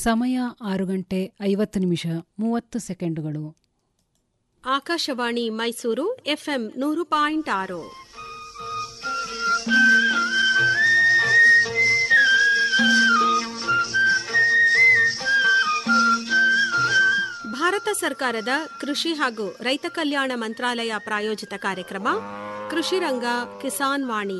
ಸಮಯ ಆರು ಗಂಟೆ ಐವತ್ತು ನಿಮಿಷ ಮೂವತ್ತು ಸೆಕೆಂಡುಗಳು ಆಕಾಶವಾಣಿ ಮೈಸೂರು ಎಫ್ಎಂ ನೂರು ಪಾಯಿಂಟ್ ಆರು ಭಾರತ ಸರ್ಕಾರದ ಕೃಷಿ ಹಾಗೂ ರೈತ ಕಲ್ಯಾಣ ಮಂತ್ರಾಲಯ ಪ್ರಾಯೋಜಿತ ಕಾರ್ಯಕ್ರಮ ಕೃಷಿ ರಂಗ ಕಿಸಾನ್ ವಾಣಿ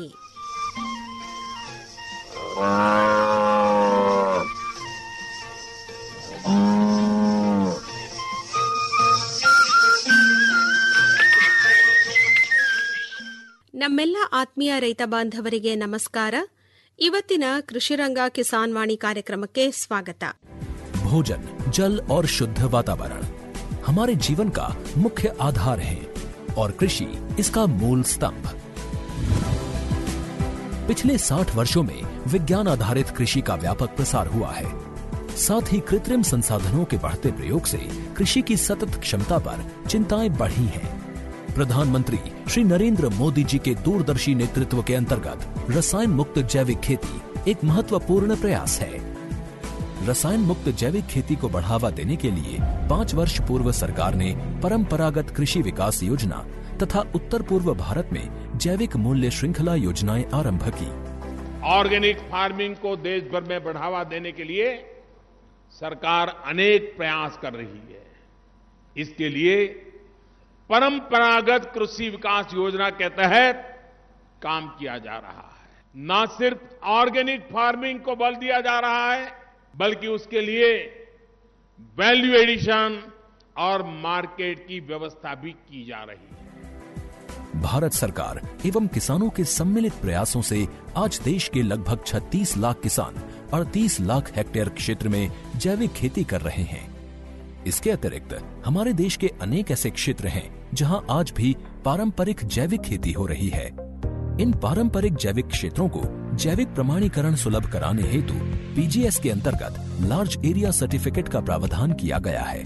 ನಮ್ಮೆಲ್ಲ ಆತ್ಮೀಯ ರೈತ ಬಾಂಧವರಿಗೆ ನಮಸ್ಕಾರ ಇವತ್ತಿನ ಕೃಷಿರಂಗ ಕಿಸಾನ್ ವಾಣಿ ಕಾರ್ಯಕ್ರಮಕ್ಕೆ ಸ್ವಾಗತ भोजन जल और शुद्ध वातावरण हमारे जीवन का मुख्य आधार है और कृषि इसका मूल स्तंभ पिछले 60 वर्षों में विज्ञान आधारित कृषि का व्यापक प्रसार हुआ है साथ ही कृत्रिम संसाधनों के बढ़ते प्रयोग से कृषि की सतत क्षमता पर चिंताएं बढ़ी हैं प्रधानमंत्री श्री नरेंद्र मोदी जी के दूरदर्शी नेतृत्व के अंतर्गत रसायन मुक्त जैविक खेती एक महत्वपूर्ण प्रयास है रसायन मुक्त जैविक खेती को बढ़ावा देने के लिए पाँच वर्ष पूर्व सरकार ने परंपरागत कृषि विकास योजना तथा उत्तर पूर्व भारत में जैविक मूल्य श्रृंखला योजनाएं आरंभ की ऑर्गेनिक फार्मिंग को देश भर में बढ़ावा देने के लिए सरकार अनेक प्रयास कर रही है इसके लिए परंपरागत कृषि विकास योजना के तहत काम किया जा रहा है न सिर्फ ऑर्गेनिक फार्मिंग को बल दिया जा रहा है बल्कि उसके लिए वैल्यू एडिशन और मार्केट की व्यवस्था भी की जा रही है भारत सरकार एवं किसानों के सम्मिलित प्रयासों से आज देश के लगभग 36 लाख किसान 38 लाख हेक्टेयर क्षेत्र में जैविक खेती कर रहे हैं इसके अतिरिक्त हमारे देश के अनेक ऐसे क्षेत्र हैं जहां आज भी पारंपरिक जैविक खेती हो रही है इन पारंपरिक जैविक क्षेत्रों को जैविक प्रमाणीकरण सुलभ कराने हेतु पीजीएस के अंतर्गत लार्ज एरिया सर्टिफिकेट का प्रावधान किया गया है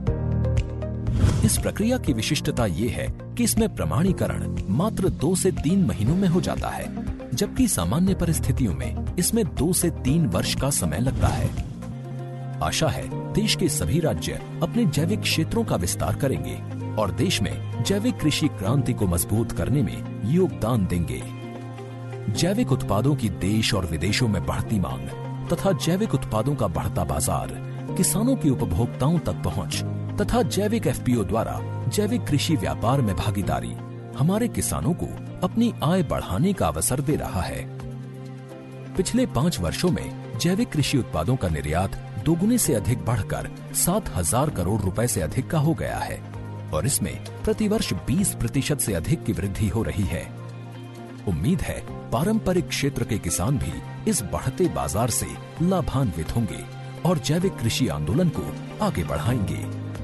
इस प्रक्रिया की विशिष्टता ये है कि इसमें प्रमाणीकरण मात्र दो से तीन महीनों में हो जाता है जबकि सामान्य परिस्थितियों में इसमें दो से तीन वर्ष का समय लगता है आशा है देश के सभी राज्य अपने जैविक क्षेत्रों का विस्तार करेंगे और देश में जैविक कृषि क्रांति को मजबूत करने में योगदान देंगे जैविक उत्पादों की देश और विदेशों में बढ़ती मांग तथा जैविक उत्पादों का बढ़ता बाजार किसानों की उपभोक्ताओं तक पहुंच तथा जैविक एफपीओ द्वारा जैविक कृषि व्यापार में भागीदारी हमारे किसानों को अपनी आय बढ़ाने का अवसर दे रहा है पिछले पाँच वर्षों में जैविक कृषि उत्पादों का निर्यात दोगुने से अधिक बढ़कर सात हजार करोड़ रुपए से अधिक का हो गया है और इसमें प्रतिवर्ष 20 प्रतिशत से अधिक की वृद्धि हो रही है उम्मीद है पारंपरिक क्षेत्र के किसान भी इस बढ़ते बाजार से लाभान्वित होंगे और जैविक कृषि आंदोलन को आगे बढ़ाएंगे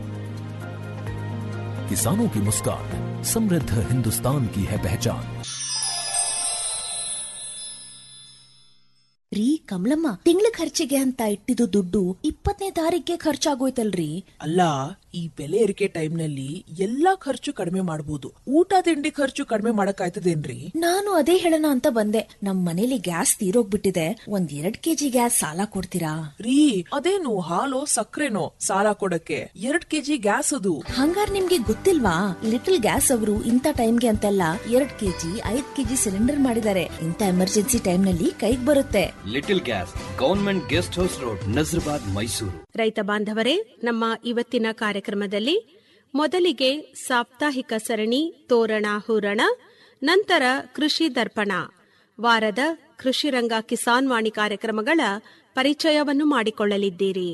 किसानों की मुस्कान समृद्ध हिंदुस्तान की है पहचान ರೀ ಕಮಲಮ್ಮ ತಿಂಗಳ ಖರ್ಚಿಗೆ ಅಂತ ಇಟ್ಟಿದ್ದು ದುಡ್ಡು ಇಪ್ಪತ್ತನೇ ತಾರೀಕಿಗೆ ಖರ್ಚಾಗೋಯ್ತಲ್ರಿ ಅಲ್ಲ ಈ ಬೆಲೆ ಏರಿಕೆ ಟೈಮ್ನಲ್ಲಿ ಎಲ್ಲಾ ಖರ್ಚು ಕಡಿಮೆ ಮಾಡಬಹುದು ಊಟ ತಿಂಡಿ ಖರ್ಚು ಕಡಿಮೆ ಮಾಡಕ್ಕಾಯ್ತದೇನ್ರಿ ನಾನು ಅದೇ ಹೇಳೋಣ ಅಂತ ಬಂದೆ ನಮ್ ಮನೇಲಿ ಗ್ಯಾಸ್ ತೀರೋಗ್ಬಿಟ್ಟಿದೆ ಒಂದ್ ಎರಡ್ ಕೆಜಿ ಗ್ಯಾಸ್ ಸಾಲ ಕೊಡ್ತೀರಾ ರೀ ಅದೇನು ಹಾಲು ಸಕ್ಕರೆನೋ ಸಾಲ ಕೊಡಕ್ಕೆ ಎರಡ್ ಕೆಜಿ ಗ್ಯಾಸ್ ಅದು ಹಂಗಾರ್ ನಿಮ್ಗೆ ಗೊತ್ತಿಲ್ವಾ ಲಿಟಲ್ ಗ್ಯಾಸ್ ಅವರು ಇಂಥ ಟೈಮ್ಗೆ ಅಂತೆಲ್ಲ ಎರಡ್ ಕೆಜಿ ಐದ್ ಕೆಜಿ ಸಿಲಿಂಡರ್ ಮಾಡಿದ್ದಾರೆ ಇಂಥ ಎಮರ್ಜೆನ್ಸಿ ಟೈಮ್ ನಲ್ಲಿ ಕೈಗ್ ಬರುತ್ತೆ little gas government guest house road Nazarbad Mysuru ರೈತ ಬಾಂಧವರೇ ನಮ್ಮ ಇವತ್ತಿನ ಕಾರ್ಯಕ್ರಮದಲ್ಲಿ ಮೊದಲಿಗೆ ಸಾಪ್ತಾಹಿಕ ಸರಣಿ ತೋರಣ ಹೂರಣ ನಂತರ ಕೃಷಿ ದರ್ಪಣ ವಾರದ ಕೃಷಿರಂಗ ಕಿಸಾನ್ ವಾಣಿ ಕಾರ್ಯಕ್ರಮಗಳ ಪರಿಚಯವನ್ನು ಮಾಡಿಕೊಳ್ಳಲಿದ್ದೀರಿ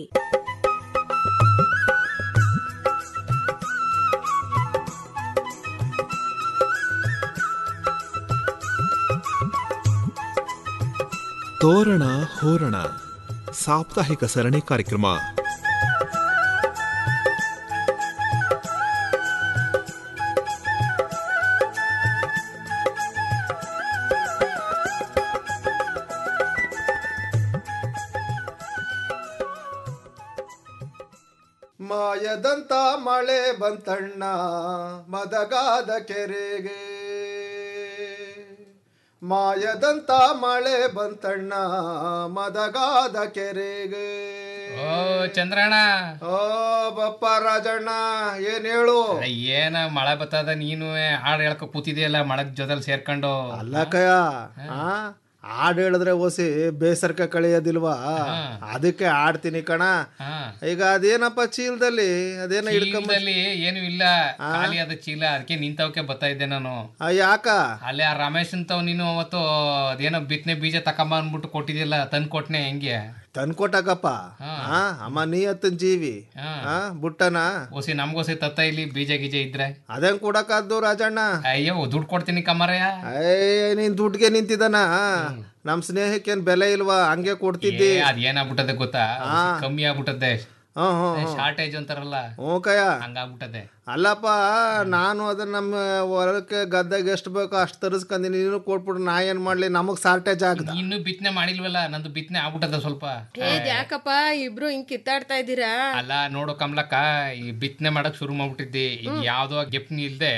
ತೋರಣ ಹೋರಣ ಸಾಪ್ತಾಹಿಕ ಸರಣಿ ಕಾರ್ಯಕ್ರಮ ಮಾಯದಂತ ಮಳೆ ಬಂತಣ್ಣ ಮದಗಾದ ಕೆರೆಗೆ ಮಾಯದಂತ ಮಳೆ ಬಂತಣ್ಣ ಮದಗಾದ ಕೆರೆಗೆ ಓ ಚಂದ್ರಣ್ಣ ಓ ಬಪ್ಪ ರಾಜಣ್ಣ ಏನ್ ಹೇಳು ಅಲ್ಲ, ಏನ ಮಳೆ ಬರ್ತದ ನೀನು ಹಾಡು ಹೇಳ್ಕೊ ಕೂತಿದೆಯಲ್ಲ ಮಳೆ ಜೊತೆಲಿ ಸೇರ್ಕೊಂಡು ಅಲ್ಲ ಕಯ ಆ ಹಾಡ್ ಹೇಳಿದ್ರೆ ಓಸಿ ಬೇಸರ್ಕ ಕಳೆಯೋದಿಲ್ವಾ ಅದಕ್ಕೆ ಆಡ್ತೀನಿ ಕಣ ಹಾ. ಈಗ ಅದೇನಪ್ಪ ಚೀಲದಲ್ಲಿ ಅದೇನ ಹಿಡ್ಕೊಂಬ ಚೀಲದಲ್ಲಿ ಏನು ಇಲ್ಲ ಖಾಲಿ ಅದ ಚೀಲ ಅದಕ್ಕೆ ನಿಂತವಕ್ಕೆ ಬರ್ತಾ ಇದ್ದೆ ನಾನು ಆ, ಯಾಕ ಅಲ್ಲೇ ಆ ರಮೇಶ್ ಅಂತವ್ ನೀನು ಅವತ್ತು ಅದೇನೋ ಬಿತ್ತನೆ ಬೀಜ ತಕೊಂಬಂದ್ಬಿಟ್ಟು ಕೊಟ್ಟಿದ್ಯಲ್ಲ ತಂದ್ ಕೊಟ್ನೆ ಹೆಂಗೆ ತಂದ್ಕೊಟ್ಟಕಪ್ಪ ಆ ಅಮ್ಮ ನೀ ಹತ್ತನ್ ಜೀವಿ ಆ ಬುಟ್ಟನ ಓಸಿ ನಮ್ಗೋಸಿ ತತ್ತ ಇಲ್ಲಿ ಬೀಜ ಗೀಜ ಇದ್ರೆ ಅದೇನ್ ಕೊಡಕಾದ್ದು ರಾಜಣ್ಣ ಅಯ್ಯೋ ದುಡ್ಡು ಕೊಡ್ತೀನಿ ಕಮ್ಮರಯ್ಯ ಏ ನೀನ್ ದುಡ್ಗೆ ನಿಂತಿದ್ದಾನ ನಮ್ ಸ್ನೇಹಕ್ಕೇನ್ ಬೆಲೆ ಇಲ್ವಾ ಹಂಗೆ ಕೊಡ್ತಿದ್ದಿ ಏ, ಅದ್ ಏನಾಗ್ಬಿಟ್ಟದೆ ಗೊತ್ತಾ ಓಸಿ ಕಮ್ಮಿ ಆಗ್ಬಿಟ್ಟದೆ ಹ್ಮ್ ಹ್ಮ್ ಹ್ಮ್. ಶಾರ್ಟೇಜ್ ಅಂತಾರಲ್ಲ ಹ್ಞೂ ಕಯ ಹಂಗಾಗ್ಬಿಟ್ಟದೆ ಅಲ್ಲಪ್ಪ ನಾನು ಅದನ್ನ ನಮ್ಮ ಹೊಲಕ್ಕೆ ಗದ್ದೆಗೆ ಎಷ್ಟು ಬೇಕೋ ಅಷ್ಟು ತರಿಸ್ಕೊಂದಿನಿ ನೀನು ಕೊಟ್ಬಿಟ್ಟು ನಾ ಏನ್ ಮಾಡ್ಲಿ ನಮಗ್ ಸಾರ್ಟೇಜ್ ಆಗದ ಇನ್ನು ಬಿತ್ತನೆ ಮಾಡಿಲ್ವಲ್ಲ ನಂದು ಬಿತ್ತನೆ ಆಗ್ಬಿಟ್ಟದ ಸ್ವಲ್ಪ ಏ ಯಾಕಪ್ಪ ಇಬ್ರು ಹಿಂಗ್ ಕಿತ್ತಾಡ್ತಾ ಇದ್ದೀರಾ ಅಲ್ಲ ನೋಡು ಕಮಲಕ್ಕ ಈ ಬಿತ್ತನೆ ಮಾಡಕ್ ಶುರು ಮಾಡ್ಬಿಟ್ಟಿದ್ದಿ ಈಗ ಯಾವ್ದೋ ಗೆಪ್ನಿ ಇಲ್ದೆ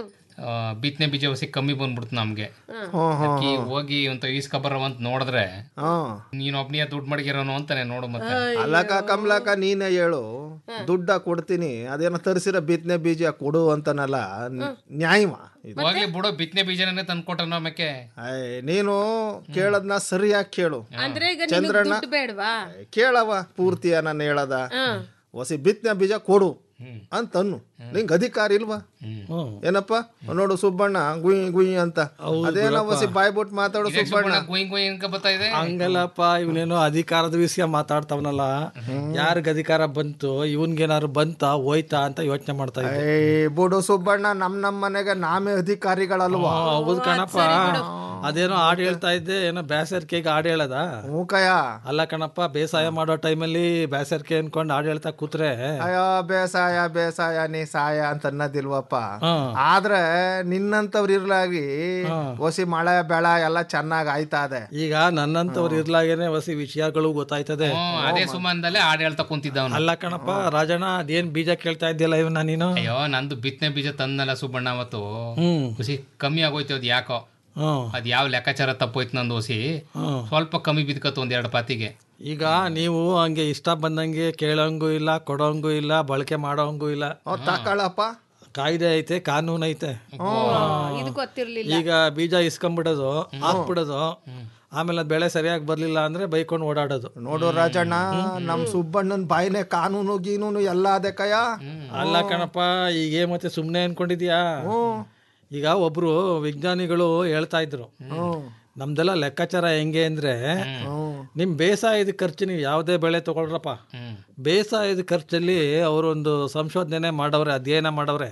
ಆ, ಬಿತ್ತನೆ ಬೀಜ ಹೊಸಿ ಕಮ್ಮಿ ಬಂದ್ಬಿಡ್ತು ನಮ್ಗೆ ಅದ್ಕೆ ಹೋಗಿ ಅಂತ ಈಸ್ಕೊಬರವ ಅಂತ ನೋಡಿದ್ರೆ ಹ್ಮ್ ನೀನ್ ಒಬ್ನಿಯ ದುಡ್ಡು ಮಡಗಿರೋನು ಅಂತಾನೆ ನೋಡು ಮತ್ತೆ ಅಲ್ಲಕ್ಕ ಕಮ್ಲಕ್ಕ ನೀನೇ ಹೇಳು ದುಡ್ಡ ಕೊಡ್ತೀನಿ ಅದೇನೋ ತರಿಸಿರೋ ಬಿತ್ತನೆ ಬೀಜ ಕೊಡು ಅಂತನಲ್ಲ ನ್- ನ್ಯಾಯವ ಇದು. ಹೋಗ್ಲಿ ಬಿಡು ಬಿತ್ತನೆ ಬೀಜನೇ ತಂದ್ಕೊಟ್ಟ ನಮ್ಮಕ್ಕೆ ಅಯ್ಯ, ನೀನು ಕೇಳದ್ನ ಸರಿಯಾಗಿ ಕೇಳು ಅಂದ್ರೆ ಈಗ ನಿನಗ್ ಚಂದ್ರಣ್ಣ ದುಡ್ಡು ಬೇಡವಾ ಕೇಳವ ಪೂರ್ತಿಯ ನಾನು ಹೇಳದ ಹೊಸಿ ಬಿತ್ತನೆ ಬೀಜ ಕೊಡು ಅಂತನ್ನು ನಿಂಗೆ ಅಧಿಕಾರ ಇಲ್ವಾ ಏನಪ್ಪ ನೋಡು ಸುಬ್ಬಣ್ಣ ಗುಯ್ ಗುಯ್ ಅಂತ ಅದೇನೋ ಹೊಸಿ ಬಾಯ್ಬಿಟ್ಟು ಮಾತಾಡು ಸುಬ್ಬಣ್ಣ ಗುಯ್ ಗುಯ್ ಅನ್ಕ ಬರ್ತಾ ಇದೆ ಹಂಗಲ್ಲಪ್ಪ ಇವನೇನೋ ಅಧಿಕಾರದ ವಿಷಯ ಮಾತಾಡ್ತಾವನಲ್ಲ ಯಾರಿಗ ಅಧಿಕಾರ ಬಂತು ಇವನ್ಗೇನಾದ್ರು ಬಂತ ಹೋಯ್ತಾ ಅಂತ ಯೋಚನೆ ಮಾಡ್ತಾ ಇದ್ದೆ ಏ ಬಿಡು ಸುಬ್ಬಣ್ಣ ನಮ್ ನಮ್ ಮನೆಗೆ ನಾಮೇ ಅಧಿಕಾರಿಗಳಲ್ವಾ ಆ, ಹೌದು ಕಣಪ್ಪ ಅದೇನೋ ಹಾಡು ಹೇಳ್ತಾ ಇದ್ದೆ ಏನೋ ಬೇಸರಿಕೆಗೆ ಹಾಡು ಹೇಳದ ಮೂಕಯ ಅಲ್ಲ ಕಣಪ್ಪ ಬೇಸಾಯ ಮಾಡೋ ಟೈಮಲ್ಲಿ ಬೇಸರಿಕೆ ಅನ್ಕೊಂಡು ಹಾಡು ಹೇಳ್ತಾ ಕೂತ್ರೆ ಅಯ್ಯೋ ಬೇಸಾಯ ಬೇಸಾಯ ನೀ ಸಾಯ ಅಂತ ಅನ್ನೋದಿಲ್ವಪ್ಪ ಹಾ. ಆದ್ರೆ ನಿನ್ನಂತವ್ರು ಇರ್ಲಾಗಿ ಹೊಸಿ ಮಳೆ ಬೆಳೆ ಎಲ್ಲ ಚೆನ್ನಾಗ್ ಆಯ್ತಾ ಇದೆ ಈಗ ನನ್ನಂತವ್ರು ಇರ್ಲಾಗೇನೆ ಹೊಸ ವಿಷಯಗಳು ಗೊತ್ತಾಯ್ತದೆ ಹ್ಮ್, ಅದೇ ಸುಮ್ಮಂದಲ್ಲೇ ಹಾಡು ಹೇಳ್ತಾ ಕುಂತಿದ್ದವನು ಅಲ್ಲ ಕಣಪ್ಪ ರಾಜಣ್ಣ ಅದೇನ್ ಬೀಜ ಕೇಳ್ತಾ ಇದ್ದಿಲ್ಲ ಇವನ್ನ ನೀನು ಅಯ್ಯೋ ನಂದು ಬಿತ್ತನೆ ಬೀಜ ತಂದಲ್ಲ ಸುಬ್ಬಣ್ಣ ಅವತ್ತು ಹ್ಮ್ ಹುಸಿ ಕಮ್ಮಿ ಆಗೋಯ್ತು ಅದ್ ಯಾಕೋ ಹ್ಮ್ ಅದ್ ಯಾವ ಲೆಕ್ಕಾಚಾರ ತಪ್ಪೋಯ್ತು ನಂದು ಹುಸಿ ಹ್ಮ್. ಸ್ವಲ್ಪ ಕಮ್ಮಿ ಬಿದ್ಕತ್ತು ಒಂದ್ ಎರಡು ಪಾತಿಗೆ ಈಗ ನೀವು ಹಂಗೆ ಇಷ್ಟ ಬಂದಂಗೆ ಕೇಳೋಂಗೂ ಇಲ್ಲ ಕೊಡೋಂಗೂ ಇಲ್ಲ ಬಳಕೆ ಮಾಡೋಂಗೂ ಇಲ್ಲ ತಕೊಳ್ಳಪ್ಪ ಕಾಯ್ದೆ ಐತೆ ಕಾನೂನು ಐತೆ ಇದು ಗೊತ್ತಿರ್ಲಿಲ್ಲ ಈಗ ಬೀಜ ಇಸ್ಕೊಂಬಿಡೋದು ಹಾಕ್ಬಿಡೋದು ಆಮೇಲೆ ಅದ್ ಬೆಳೆ ಸರಿಯಾಗಿ ಬರ್ಲಿಲ್ಲ ಅಂದ್ರೆ ಬೈಕೊಂಡು ಓಡಾಡೋದು ನೋಡು ರಾಜಣ್ಣ ನಮ್ ಸುಬ್ಬಣ್ಣನ್ ಬಾಯಿನೇ ಕಾನೂನು ಗೀನೂನು ಎಲ್ಲ ಅದೇ ಕಯ ಅಲ್ಲ ಕಣಪ್ಪ ಈಗ ಮತ್ತೆ ಸುಮ್ನೆ ಅನ್ಕೊಂಡಿದ್ಯಾ ಈಗ ಒಬ್ರು ವಿಜ್ಞಾನಿಗಳು ಹೇಳ್ತಾ ಇದ್ರು ನಮ್ದೆಲ್ಲ ಲೆಕ್ಕಾಚಾರ ಹೆಂಗೆ ಅಂದ್ರೆ ನಿಮ್ ಬೇಸಾಯದ ಖರ್ಚು ನೀವು ಯಾವುದೇ ಬೆಳೆ ತಗೊಳ್ರಪ್ಪ ಬೇಸಾಯದ ಖರ್ಚಲ್ಲಿ ಅವರೊಂದು ಸಂಶೋಧನೆ ಮಾಡವ್ರೆ ಅಧ್ಯಯನ ಮಾಡವ್ರೆ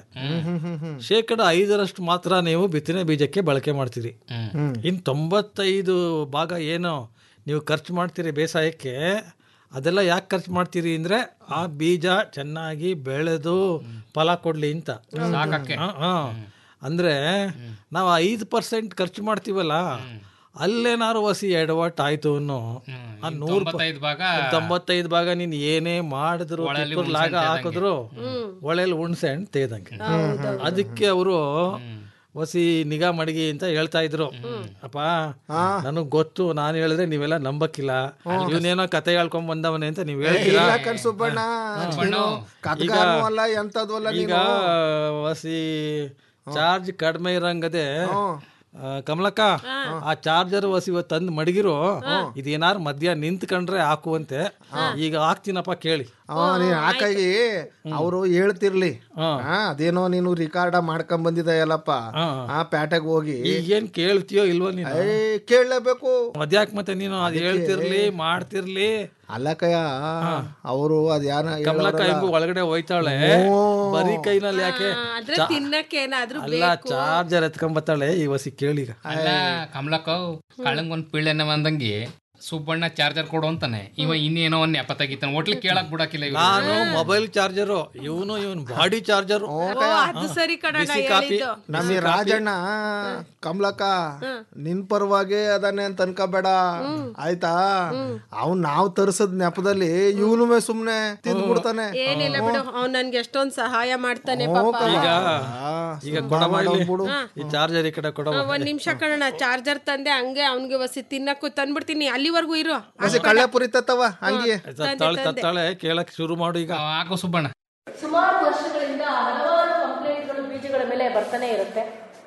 ಶೇಕಡ ಐದರಷ್ಟು ಮಾತ್ರ ನೀವು ಬಿತ್ತನೆ ಬೀಜಕ್ಕೆ ಬಳಕೆ ಮಾಡ್ತೀರಿ ಇನ್ ತೊಂಬತ್ತೈದು ಭಾಗ ಏನು ನೀವು ಖರ್ಚು ಮಾಡ್ತೀರಿ ಬೇಸಾಯಕ್ಕೆ ಅದೆಲ್ಲ ಯಾಕೆ ಖರ್ಚು ಮಾಡ್ತೀರಿ ಅಂದ್ರೆ ಆ ಬೀಜ ಚೆನ್ನಾಗಿ ಬೆಳೆದು ಫಲ ಕೊಡ್ಲಿ ಅಂತ ಸಾಕಕ್ಕೆ. ಹಾ, ಹಾ. ಅಂದ್ರೆ ನಾವು ಐದು ಪರ್ಸೆಂಟ್ ಖರ್ಚು ಮಾಡ್ತೀವಲ್ಲ ಅಲ್ಲೇನಾರು ವಸಿ ಎಡವಟ್ ಆಯ್ತು ಅನ್ನೋ ಆ ನೂರು ಪ- ತೊಂಬತ್ತೈದು ಭಾಗ ತೊಂಬತ್ತೈದು ಭಾಗ ನೀನ್ ಏನೇ ಮಾಡಿದ್ರು ಒಳಲಿ ತಿಪ್ಪರ್ ಲಾಗ ಹುಣ್ಸೆ ಹಾಕಿದ್ರು ಒಳೆಯಲ್ಲಿ ಹುಣ್ಸೆ ಹಣ್ಣು ತೆಗ್ದಂಗೆ ಅದಕ್ಕೆ ಅವರು ವಸಿ ನಿಗಾ ಮಡಗಿ ಅಂತ ಹೇಳ್ತಾ ಇದ್ರು ಅಪ್ಪ ನನಗ್ ಗೊತ್ತು ನಾನು ಹೇಳಿದ್ರೆ ನೀವೆಲ್ಲ ನಂಬಕ್ಕಿಲ್ಲ ಇವನೇನೋ ಕತೆ ಹೇಳ್ಕೊಂಡ್ ಬಂದವನೇ ಅಂತ ನೀವ್ ಹೇಳ್ತೀರಾ ಇಲ್ಲ ಕಣ್ ಸುಬ್ಬಣ್ಣ ನೀನು ಕತ್ಗಾನು ಅಲ್ಲ ಎಂತದ್ದು ಅಲ್ಲ ಈಗ ನೀನು ವಸಿ ಚಾರ್ಜ್ ಕಡಿಮೆ ಇರಂಗದೆ ಆ, ಕಮಲಕ್ಕ ಆ ಚಾರ್ಜರ್ ವಸಿ ಇವತ್ತು ತಂದು ಮಡಗಿರು ಇದೇನಾರು ಮಧ್ಯ ನಿಂತ್ಕೊಂಡ್ರೆ ಹಾಕುವಂತೆ ಈಗ ಹಾಕ್ತೀನಪ್ಪ ಕೇಳಿ ಆ, ನೀನ್ ಆಕಾಗಿ ಅವರು ಹೇಳ್ತಿರ್ಲಿ ಆ, ಅದೇನೋ ನೀನು ರಿಕಾರ್ಡ ಮಾಡ್ಕೊಂಡ್ ಬಂದಿದೆಯಲ್ಲಪ್ಪ ಆ ಪ್ಯಾಟೆಗೆ ಹೋಗಿ ಈಗೇನ್ ಕೇಳ್ತೀಯೋ ಇಲ್ವೋ ನೀನು ಏ ಕೇಳಲೇಬೇಕು ಅದ್ಯಾಕ್ ಮತ್ತೆ ನೀನು ಅದ್ ಹೇಳ್ತಿರ್ಲಿ ಮಾಡ್ತಿರ್ಲಿ ಅಲ್ಲ ಕಯ ಅವರು ಅದ್ಯಾನ ಕಮಲಕ್ಕ ಹೆಂಗು ಒಳಗಡೆ ಹೋಯ್ತಾಳೆ ಬರೀ ಕೈನಲ್ಲಿ ಯಾಕೆ ಆದ್ರೆ ತಿನ್ನಕ್ಕೆ ಏನಾದ್ರೂ ಅಲ್ಲ ಚಾರ್ಜರ್ ಎತ್ಕೊಂಬತ್ತಾಳೆ ಈ ವಸಿ ಕೇಳೀಗ ಅಲ್ಲ ಕಮಲಕ್ಕ ಕಳ್ಳಂಗ್ ಒಂದ್ ಪಿಳ್ಳೆನ ಬಂದಂಗೆ ಸುಬ್ಬಣ್ಣ ಚಾರ್ಜರ್ ಕೊಡು ಅಂತಾನೆ ಇವ ಇನ್ನೇನೋ ಒಂದ್ ಎಪ್ಪತ್ತಾಗಿತ್ತಾನೆ ಒಟ್ಲಿ ಕೇಳಕ್ ಬಿಡಕಿಲ್ಲ ಇವ್ರು. ನಾನು ಮೊಬೈಲ್ ಚಾರ್ಜರು ಇವನು ಇವನ್ ಬಾಡಿ ಚಾರ್ಜರು ಅದು ಸರಿ ಕಣ ಬಿಸಿ ಕಾಫಿ ಹೇಳಿದ್ದು ನಮ್ ಈ ರಾಜಣ್ಣ ಕಮಲಕ್ಕ ನಿನ್ ಪರವಾಗಿ ಅದನ್ನೇ ಅಂತ ಅನ್ಕೋಬೇಡ ಆಯ್ತಾ ಅವ್ನ್ ನಾವ್ ತರ್ಸದ್ ನೆಪದಲ್ಲಿ ಇವನು ಸುಮ್ನೆ ತಿಂದ್ಬಿಡ್ತಾನೆ ಏನಿಲ್ಲ ಬಿಡು ಅವ್ನ್ ನನ್ಗೆ ಎಷ್ಟೊಂದ್ ಸಹಾಯ ಮಾಡ್ತಾನೆ ಪಾಪ ಈಗ ಆ, ಈಗ ಸುಮ್ಮ ಕೊಡವ ಇಲ್ಲಿ. ಮಾಡೋನ್ ಬಿಡು. ಈ ಚಾರ್ಜರ್ ಈ ಕಡೆ ಕೊಡವ ಒಂದ್ ನಿಮಿಷ ಕಣ ಚಾರ್ಜರ್ ತಂದೆ ಹಂಗೆ ಅವ್ನಿಗೆ ವಸಿ ತಿನ್ನಕ್ಕೂ ತಂದ್ಬಿಡ್ತೀನಿ ಅಲ್ಲಿ ಅಲ್ಲಿವರೆಗೂ ಇರು ಹೊಸಿ ಕಳ್ಳೆಪುರಿ ತತ್ತವ ಹಂಗೆ ತತ್ತಾಳೆ ತತ್ತಾಳೆ ಕೇಳಕ್ ಶುರು ಮಾಡು ಈಗ ಹಾಕೋ ಸುಬ್ಬಣ್ಣ ಸುಮಾರು ವರ್ಷಗಳಿಂದ ಹಲವಾರು ಕಂಪ್ಲೇಂಟ್ಗಳು ಬೀಜಗಳ ಮೇಲೆ ಬರ್ತಾನೆ ಇರುತ್ತೆ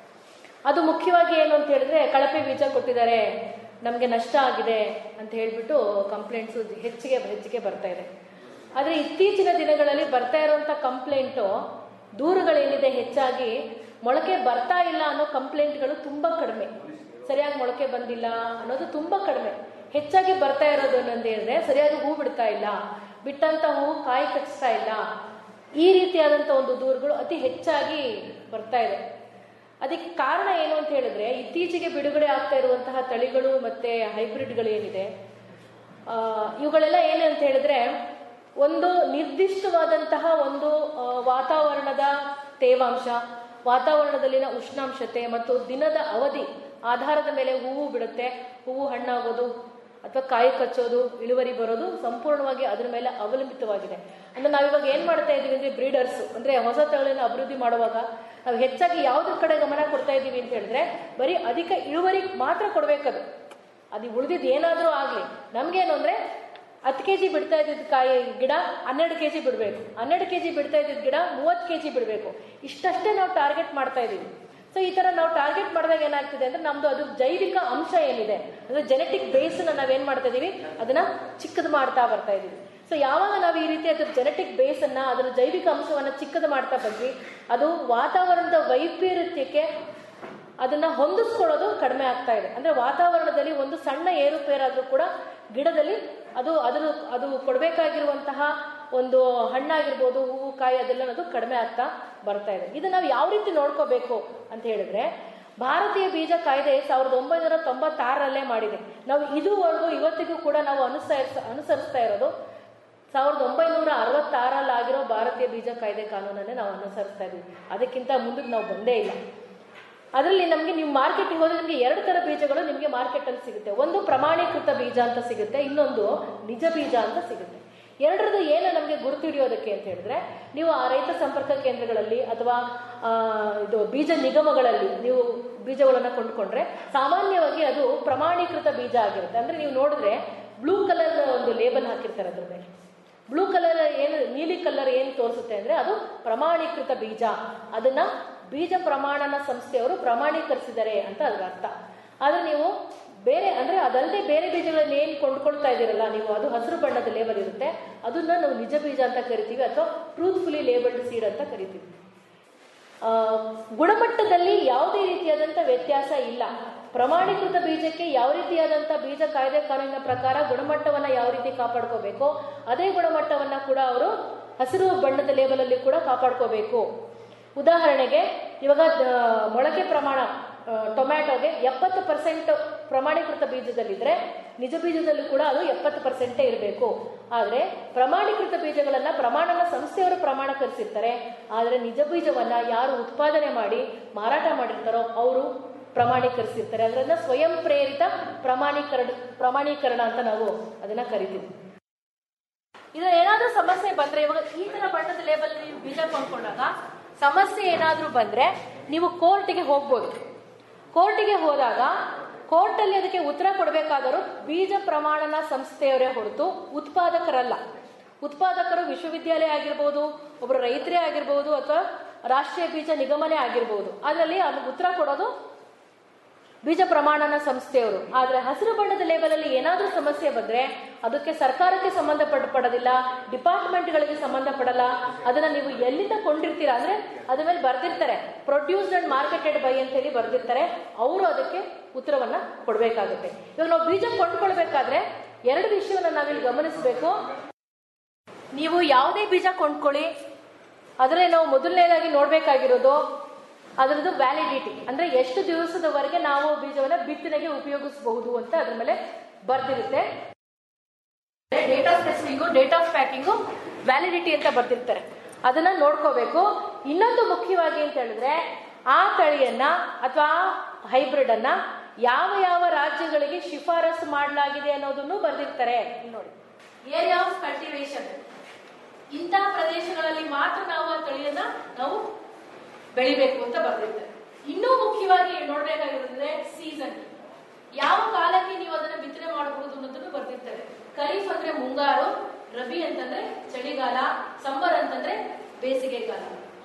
ಅದು ಮುಖ್ಯವಾಗಿ ಏನು ಅಂತ ಹೇಳಿದ್ರೆ ಕಳಪೆ ಬೀಜ ಕೊಟ್ಟಿದ್ದಾರೆ ನಮಗೆ ನಷ್ಟ ಆಗಿದೆ ಅಂತ ಹೇಳ್ಬಿಟ್ಟು ಕಂಪ್ಲೇಂಟ್ಸು ಹೆಚ್ಚಿಗೆ ಹೆಚ್ಚಿಗೆ ಬರ್ತಾ ಇದೆ ಆದರೆ ಇತ್ತೀಚಿನ ದಿನಗಳಲ್ಲಿ ಬರ್ತಾ ಇರುವಂಥ ಕಂಪ್ಲೇಂಟು ದೂರುಗಳೇನಿದೆ ಹೆಚ್ಚಾಗಿ ಮೊಳಕೆ ಬರ್ತಾ ಇಲ್ಲ ಅನ್ನೋ ಕಂಪ್ಲೇಂಟ್ಗಳು ತುಂಬ ಕಡಿಮೆ ಸರಿಯಾಗಿ ಮೊಳಕೆ ಬಂದಿಲ್ಲ ಅನ್ನೋದು ತುಂಬ ಕಡಿಮೆ ಹೆಚ್ಚಾಗಿ ಬರ್ತಾ ಇರೋದು ಏನಂತ ಹೇಳಿದ್ರೆ ಸರಿಯಾಗಿ ಹೂ ಬಿಡ್ತಾ ಇಲ್ಲ ಬಿಟ್ಟಂತ ಹೂ ಕಾಯಿ ಕಚ್ತಾ ಇಲ್ಲ ಈ ರೀತಿಯಾದಂಥ ಒಂದು ದೂರುಗಳು ಅತಿ ಹೆಚ್ಚಾಗಿ ಬರ್ತಾ ಇದೆ ಅದಕ್ಕೆ ಕಾರಣ ಏನು ಅಂತ ಹೇಳಿದ್ರೆ ಇತ್ತೀಚೆಗೆ ಬಿಡುಗಡೆ ಆಗ್ತಾ ಇರುವಂತಹ ತಳಿಗಳು ಮತ್ತೆ ಹೈಬ್ರಿಡ್ಗಳು ಏನಿದೆ ಆ, ಇವುಗಳೆಲ್ಲ ಏನು ಅಂತ ಹೇಳಿದ್ರೆ ಒಂದು ನಿರ್ದಿಷ್ಟವಾದಂತಹ ಒಂದು ಆ, ವಾತಾವರಣದ ತೇವಾಂಶ ವಾತಾವರಣದಲ್ಲಿನ ಉಷ್ಣಾಂಶತೆ ಮತ್ತು ದಿನದ ಅವಧಿ ಆಧಾರದ ಮೇಲೆ ಹೂವು ಬಿಡುತ್ತೆ ಹೂವು ಹಣ್ಣಾಗೋದು ಅಥವಾ ಕಾಯಿ ಕಚ್ಚೋದು ಇಳುವರಿ ಬರೋದು ಸಂಪೂರ್ಣವಾಗಿ ಅದರ ಮೇಲೆ ಅವಲಂಬಿತವಾಗಿದೆ ಅಂದ್ರೆ ನಾವಿವಾಗ ಏನ್ ಮಾಡ್ತಾ ಇದೀವಿ ಅಂದ್ರೆ ಬ್ರೀಡರ್ಸ್ ಅಂದ್ರೆ ಹೊಸ ತಳಿನ ಅಭಿವೃದ್ಧಿ ಮಾಡುವಾಗ ನಾವು ಹೆಚ್ಚಾಗಿ ಯಾವುದ್ರ ಕಡೆ ಗಮನ ಕೊಡ್ತಾ ಇದ್ದೀವಿ ಅಂತ ಹೇಳಿದ್ರೆ ಬರೀ ಅಧಿಕ ಇಳುವರಿ ಮಾತ್ರ ಕೊಡ್ಬೇಕದು ಅದು ಉಳಿದಿದ್ದು ಏನಾದರೂ ಆಗಲಿ ನಮ್ಗೇನು ಅಂದ್ರೆ ಹತ್ತು ಕೆ ಜಿ ಬಿಡ್ತಾ ಇದ್ದಿದ್ದು ಕಾಯಿ ಗಿಡ ಹನ್ನೆರಡು ಕೆ ಜಿ ಬಿಡಬೇಕು ಹನ್ನೆರಡು ಕೆ ಜಿ ಬಿಡ್ತಾ ಇದ್ದಿದ್ದು ಗಿಡ ಮೂವತ್ತು ಕೆ ಜಿ ಬಿಡಬೇಕು ಇಷ್ಟಷ್ಟೇ ನಾವು ಟಾರ್ಗೆಟ್ ಮಾಡ್ತಾ ಇದ್ದೀವಿ ಸೊ ಈ ಥರ ನಾವು ಟಾರ್ಗೆಟ್ ಮಾಡಿದಾಗ ಏನಾಗ್ತಿದೆ ಅಂದ್ರೆ ನಮ್ದು ಅದು ಜೈವಿಕ ಅಂಶ ಏನಿದೆ ಅಂದ್ರೆ ಜೆನೆಟಿಕ್ ಬೇಸ್ನ ನಾವೇನ್ ಮಾಡ್ತಾ ಇದೀವಿ ಅದನ್ನ ಚಿಕ್ಕದು ಮಾಡ್ತಾ ಬರ್ತಾ ಇದೀವಿ ಸೊ ಯಾವಾಗ ನಾವು ಈ ರೀತಿ ಅದ್ರ ಜೆನೆಟಿಕ್ ಬೇಸನ್ನ ಅದರ ಜೈವಿಕ ಅಂಶವನ್ನ ಚಿಕ್ಕದು ಮಾಡ್ತಾ ಬಂದ್ವಿ ಅದು ವಾತಾವರಣದ ವೈಪರೀತ್ಯಕ್ಕೆ ಅದನ್ನ ಹೊಂದಿಸ್ಕೊಳ್ಳೋದು ಕಡಿಮೆ ಆಗ್ತಾ ಇದೆ ಅಂದ್ರೆ ವಾತಾವರಣದಲ್ಲಿ ಒಂದು ಸಣ್ಣ ಏರುಪೇರಾದ್ರೂ ಕೂಡ ಗಿಡದಲ್ಲಿ ಅದು ಅದ್ರ ಅದು ಕೊಡಬೇಕಾಗಿರುವಂತಹ ಒಂದು ಹಣ್ಣಾಗಿರ್ಬೋದು ಹೂವು ಕಾಯಿ ಅದೆಲ್ಲ ಅದು ಕಡಿಮೆ ಆಗ್ತಾ ಬರ್ತಾ ಇದೆ ಇದು ನಾವು ಯಾವ ರೀತಿ ನೋಡ್ಕೋಬೇಕು ಅಂತ ಹೇಳಿದ್ರೆ ಭಾರತೀಯ ಬೀಜ ಕಾಯ್ದೆ ಸಾವಿರದ ಒಂಬೈನೂರ ತೊಂಬತ್ತಾರರಲ್ಲೇ ಮಾಡಿದೆ ನಾವು ಇದುವರೆಗೂ ಇವತ್ತಿಗೂ ಕೂಡ ನಾವು ಅನುಸರಿಸ ಅನುಸರಿಸ್ತಾ ಇರೋದು ಸಾವಿರದ ಒಂಬೈನೂರ ಅರವತ್ತಾರಲ್ಲಿ ಆಗಿರೋ ಭಾರತೀಯ ಬೀಜ ಕಾಯ್ದೆ ಕಾನೂನನ್ನೇ ನಾವು ಅನುಸರಿಸ್ತಾ ಇದ್ದೀವಿ ಅದಕ್ಕಿಂತ ಮುಂದಕ್ಕೆ ನಾವು ಬಂದೇ ಇಲ್ಲ ಅದರಲ್ಲಿ ನಮಗೆ ನೀವು ಮಾರ್ಕೆಟಿಗೆ ಹೋದ್ರೆ ನಿಮಗೆ ಎರಡು ಥರ ಬೀಜಗಳು ನಿಮಗೆ ಮಾರ್ಕೆಟಲ್ಲಿ ಸಿಗುತ್ತೆ ಒಂದು ಪ್ರಮಾಣೀಕೃತ ಬೀಜ ಅಂತ ಸಿಗುತ್ತೆ ಇನ್ನೊಂದು ನಿಜ ಬೀಜ ಅಂತ ಸಿಗುತ್ತೆ ಎರಡರದ್ದು ಏನು ನಮಗೆ ಗುರುತು ಹಿಡಿಯೋದಕ್ಕೆ ಅಂತ ಹೇಳಿದ್ರೆ ನೀವು ಆ ರೈತ ಸಂಪರ್ಕ ಕೇಂದ್ರಗಳಲ್ಲಿ ಅಥವಾ ಆ, ಇದು ಬೀಜ ನಿಗಮಗಳಲ್ಲಿ ನೀವು ಬೀಜಗಳನ್ನು ಕೊಂಡ್ಕೊಂಡ್ರೆ ಸಾಮಾನ್ಯವಾಗಿ ಅದು ಪ್ರಮಾಣೀಕೃತ ಬೀಜ ಆಗಿರುತ್ತೆ ಅಂದ್ರೆ ನೀವು ನೋಡಿದ್ರೆ ಬ್ಲೂ ಕಲರ್ ಒಂದು ಲೇಬಲ್ ಹಾಕಿರ್ತಾರೆ ಅದ್ರ ಮೇಲೆ ಬ್ಲೂ ಕಲರ್ ಏನು ನೀಲಿ ಕಲರ್ ಏನು ತೋರಿಸುತ್ತೆ ಅಂದ್ರೆ ಅದು ಪ್ರಮಾಣೀಕೃತ ಬೀಜ ಅದನ್ನ ಬೀಜ ಪ್ರಮಾಣನ ಸಂಸ್ಥೆಯವರು ಪ್ರಮಾಣೀಕರಿಸಿದ್ದಾರೆ ಅಂತ ಅದರ ಅರ್ಥ ಆದ್ರೆ ನೀವು ಬೇರೆ ಅಂದ್ರೆ ಅದಲ್ಲದೆ ಬೇರೆ ಬೀಜಗಳನ್ನ ಏನು ಕೊಂಡ್ಕೊಳ್ತಾ ಇದ್ದೀರಲ್ಲ ನೀವು ಅದು ಹಸಿರು ಬಣ್ಣದ ಲೇಬಲ್ ಇರುತ್ತೆ ಅದನ್ನ ನಾವು ನಿಜ ಬೀಜ ಅಂತ ಕರಿತೀವಿ ಅಥವಾ ಟ್ರೂತ್ಫುಲಿ ಲೇಬಲ್ಡ್ ಸೀಡ್ ಅಂತ ಕರಿತೀವಿ ಆ, ಗುಣಮಟ್ಟದಲ್ಲಿ ಯಾವುದೇ ರೀತಿಯಾದಂಥ ವ್ಯತ್ಯಾಸ ಇಲ್ಲ ಪ್ರಮಾಣೀಕೃತ ಬೀಜಕ್ಕೆ ಯಾವ ರೀತಿಯಾದಂಥ ಬೀಜ ಕಾಯ್ದೆ ಕಾನೂನಿನ ಪ್ರಕಾರ ಗುಣಮಟ್ಟವನ್ನ ಯಾವ ರೀತಿ ಕಾಪಾಡ್ಕೋಬೇಕು ಅದೇ ಗುಣಮಟ್ಟವನ್ನ ಕೂಡ ಅವರು ಹಸಿರು ಬಣ್ಣದ ಲೇಬಲಲ್ಲಿ ಕೂಡ ಕಾಪಾಡ್ಕೋಬೇಕು ಉದಾಹರಣೆಗೆ ಇವಾಗ ಆ, ಮೊಳಕೆ ಪ್ರಮಾಣ ಆ, ಟೊಮ್ಯಾಟೊಗೆ ಎಪ್ಪತ್ತು ಪರ್ಸೆಂಟ್ ಪ್ರಮಾಣೀಕೃತ ಬೀಜದಲ್ಲಿದ್ರೆ ನಿಜ ಬೀಜದಲ್ಲಿ ಕೂಡ ಅದು ಎಪ್ಪತ್ತು ಪರ್ಸೆಂಟೇ ಇರಬೇಕು ಆದರೆ ಪ್ರಮಾಣೀಕೃತ ಬೀಜಗಳನ್ನ ಪ್ರಮಾಣನ ಸಂಸ್ಥೆಯವರು ಪ್ರಮಾಣೀಕರಿಸಿರ್ತಾರೆ ಆದರೆ ನಿಜ ಬೀಜವನ್ನ ಯಾರು ಉತ್ಪಾದನೆ ಮಾಡಿ ಮಾರಾಟ ಮಾಡಿರ್ತಾರೋ ಅವರು ಪ್ರಮಾಣೀಕರಿಸಿರ್ತಾರೆ ಅದನ್ನ ಸ್ವಯಂ ಪ್ರೇರಿತ ಪ್ರಮಾಣೀಕರಣ ಪ್ರಮಾಣೀಕರಣ ಅಂತ ನಾವು ಅದನ್ನ ಕರಿತೀವಿ ಇದು ಏನಾದ್ರೂ ಸಮಸ್ಯೆ ಬಂದ್ರೆ ಇವಾಗ ಈ ತರ ಬಣ್ಣದ ಲೇಬಲ್ ನೀವು ಬೀಜ ಕೊಂಡ್ಕೊಂಡಾಗ ಸಮಸ್ಯೆ ಏನಾದ್ರೂ ಬಂದ್ರೆ ನೀವು ಕೋರ್ಟಿಗೆ ಹೋಗ್ಬೋದು ಕೋರ್ಟಿಗೆ ಹೋದಾಗ ಕೋರ್ಟಲ್ಲಿ ಅದಕ್ಕೆ ಉತ್ತರ ಕೊಡಬೇಕಾದರೂ ಬೀಜ ಪ್ರಮಾಣನ ಸಂಸ್ಥೆಯವರೇ ಹೊರತು ಉತ್ಪಾದಕರಲ್ಲ ಉತ್ಪಾದಕರು ವಿಶ್ವವಿದ್ಯಾಲಯ ಆಗಿರ್ಬೋದು ಒಬ್ಬರು ರೈತರೇ ಆಗಿರ್ಬೋದು ಅಥವಾ ರಾಷ್ಟ್ರೀಯ ಬೀಜ ನಿಗಮನೇ ಆಗಿರ್ಬೋದು ಅದರಲ್ಲಿ ಅದು ಉತ್ತರ ಕೊಡೋದು ಬೀಜ ಪ್ರಮಾಣನ ಸಂಸ್ಥೆಯವರು ಆದ್ರೆ ಹಸಿರು ಬಣ್ಣದ ಲೇಬಲ್ ಅಲ್ಲಿ ಏನಾದ್ರೂ ಸಮಸ್ಯೆ ಬಂದ್ರೆ ಅದಕ್ಕೆ ಸರ್ಕಾರಕ್ಕೆ ಸಂಬಂಧಪಟ್ಟ ಪಡೋದಿಲ್ಲ ಡಿಪಾರ್ಟ್ಮೆಂಟ್ಗಳಿಗೆ ಸಂಬಂಧಪಡಲ್ಲ ಅದನ್ನ ನೀವು ಎಲ್ಲಿಂದ ಕೊಂಡಿರ್ತೀರಾ ಅಂದ್ರೆ ಅದ್ರ ಮೇಲೆ ಬರ್ದಿರ್ತಾರೆ ಪ್ರೊಡ್ಯೂಸ್ಡ್ ಅಂಡ್ ಮಾರ್ಕೆಟೆಡ್ ಬೈ ಅಂತ ಹೇಳಿ ಬರ್ದಿರ್ತಾರೆ ಅವರು ಅದಕ್ಕೆ ಉತ್ತರವನ್ನ ಕೊಡಬೇಕಾಗುತ್ತೆ ಇವಾಗ ನಾವು ಬೀಜ ಕೊಂಡ್ಕೊಳ್ಬೇಕಾದ್ರೆ ಎರಡು ವಿಷಯವನ್ನ ನಾವಿಲ್ಲಿ ಗಮನಿಸಬೇಕು ನೀವು ಯಾವುದೇ ಬೀಜ ಕೊಂಡ್ಕೊಳ್ಳಿ ಅದರಲ್ಲಿ ನಾವು ಮೊದಲನೇದಾಗಿ ನೋಡ್ಬೇಕಾಗಿರೋದು ಅದರದ್ದು ವ್ಯಾಲಿಡಿಟಿ ಅಂದ್ರೆ ಎಷ್ಟು ದಿವಸದವರೆಗೆ ನಾವು ಬೀಜವನ್ನ ಬಿತ್ತನೆಗೆ ಉಪಯೋಗಿಸಬಹುದು ಅಂತ ಅದ್ರ ಮೇಲೆ ಬರ್ದಿರುತ್ತೆ date of testing date of packing validity ಅಂತ ಬರ್ದಿರ್ತಾರೆ ಅದನ್ನ ನೋಡ್ಕೋಬೇಕು ಇನ್ನೊಂದು ಮುಖ್ಯವಾಗಿ ಅಂತ ಹೇಳಿದ್ರೆ ಆ ತಳಿಯನ್ನ ಅಥವಾ ಹೈಬ್ರಿಡ್ ಅನ್ನ ಯಾವ ಯಾವ ರಾಜ್ಯಗಳಿಗೆ ಶಿಫಾರಸು ಮಾಡಲಾಗಿದೆ ಅನ್ನೋದನ್ನು ಬರ್ದಿರ್ತಾರೆ ಇಲ್ಲಿ ನೋಡಿ ಏರಿಯಾ ಆಫ್ ಕಲ್ಟಿವೇಶನ್ ಇಂತಹ ಪ್ರದೇಶಗಳಲ್ಲಿ ಮಾತ್ರ ನಾವು ಆ ತಳಿಯನ್ನ ನಾವು ಬೆಳಿಬೇಕು ಅಂತ ಬರ್ದಿರ್ತಾರೆ ಇನ್ನೂ ಮುಖ್ಯವಾಗಿ ನೋಡ್ಬೇಕಾಗಿರೋದ್ರೆ ಸೀಸನ್ ಯಾವ ಕಾಲಕ್ಕೆ ನೀವು ಅದನ್ನ ಬಿತ್ತನೆ ಮಾಡಬಹುದು ಅನ್ನೋದನ್ನು ಬರ್ದಿರ್ತಾರೆ ಖರೀಫ್ ಅಂದ್ರೆ ಮುಂಗಾರು ರಬಿ ಅಂತಂದ್ರೆ ಚಳಿಗಾಲ ಸಂಬರ್ ಅಂತಂದ್ರೆ ಬೇಸಿಗೆಗಾಲ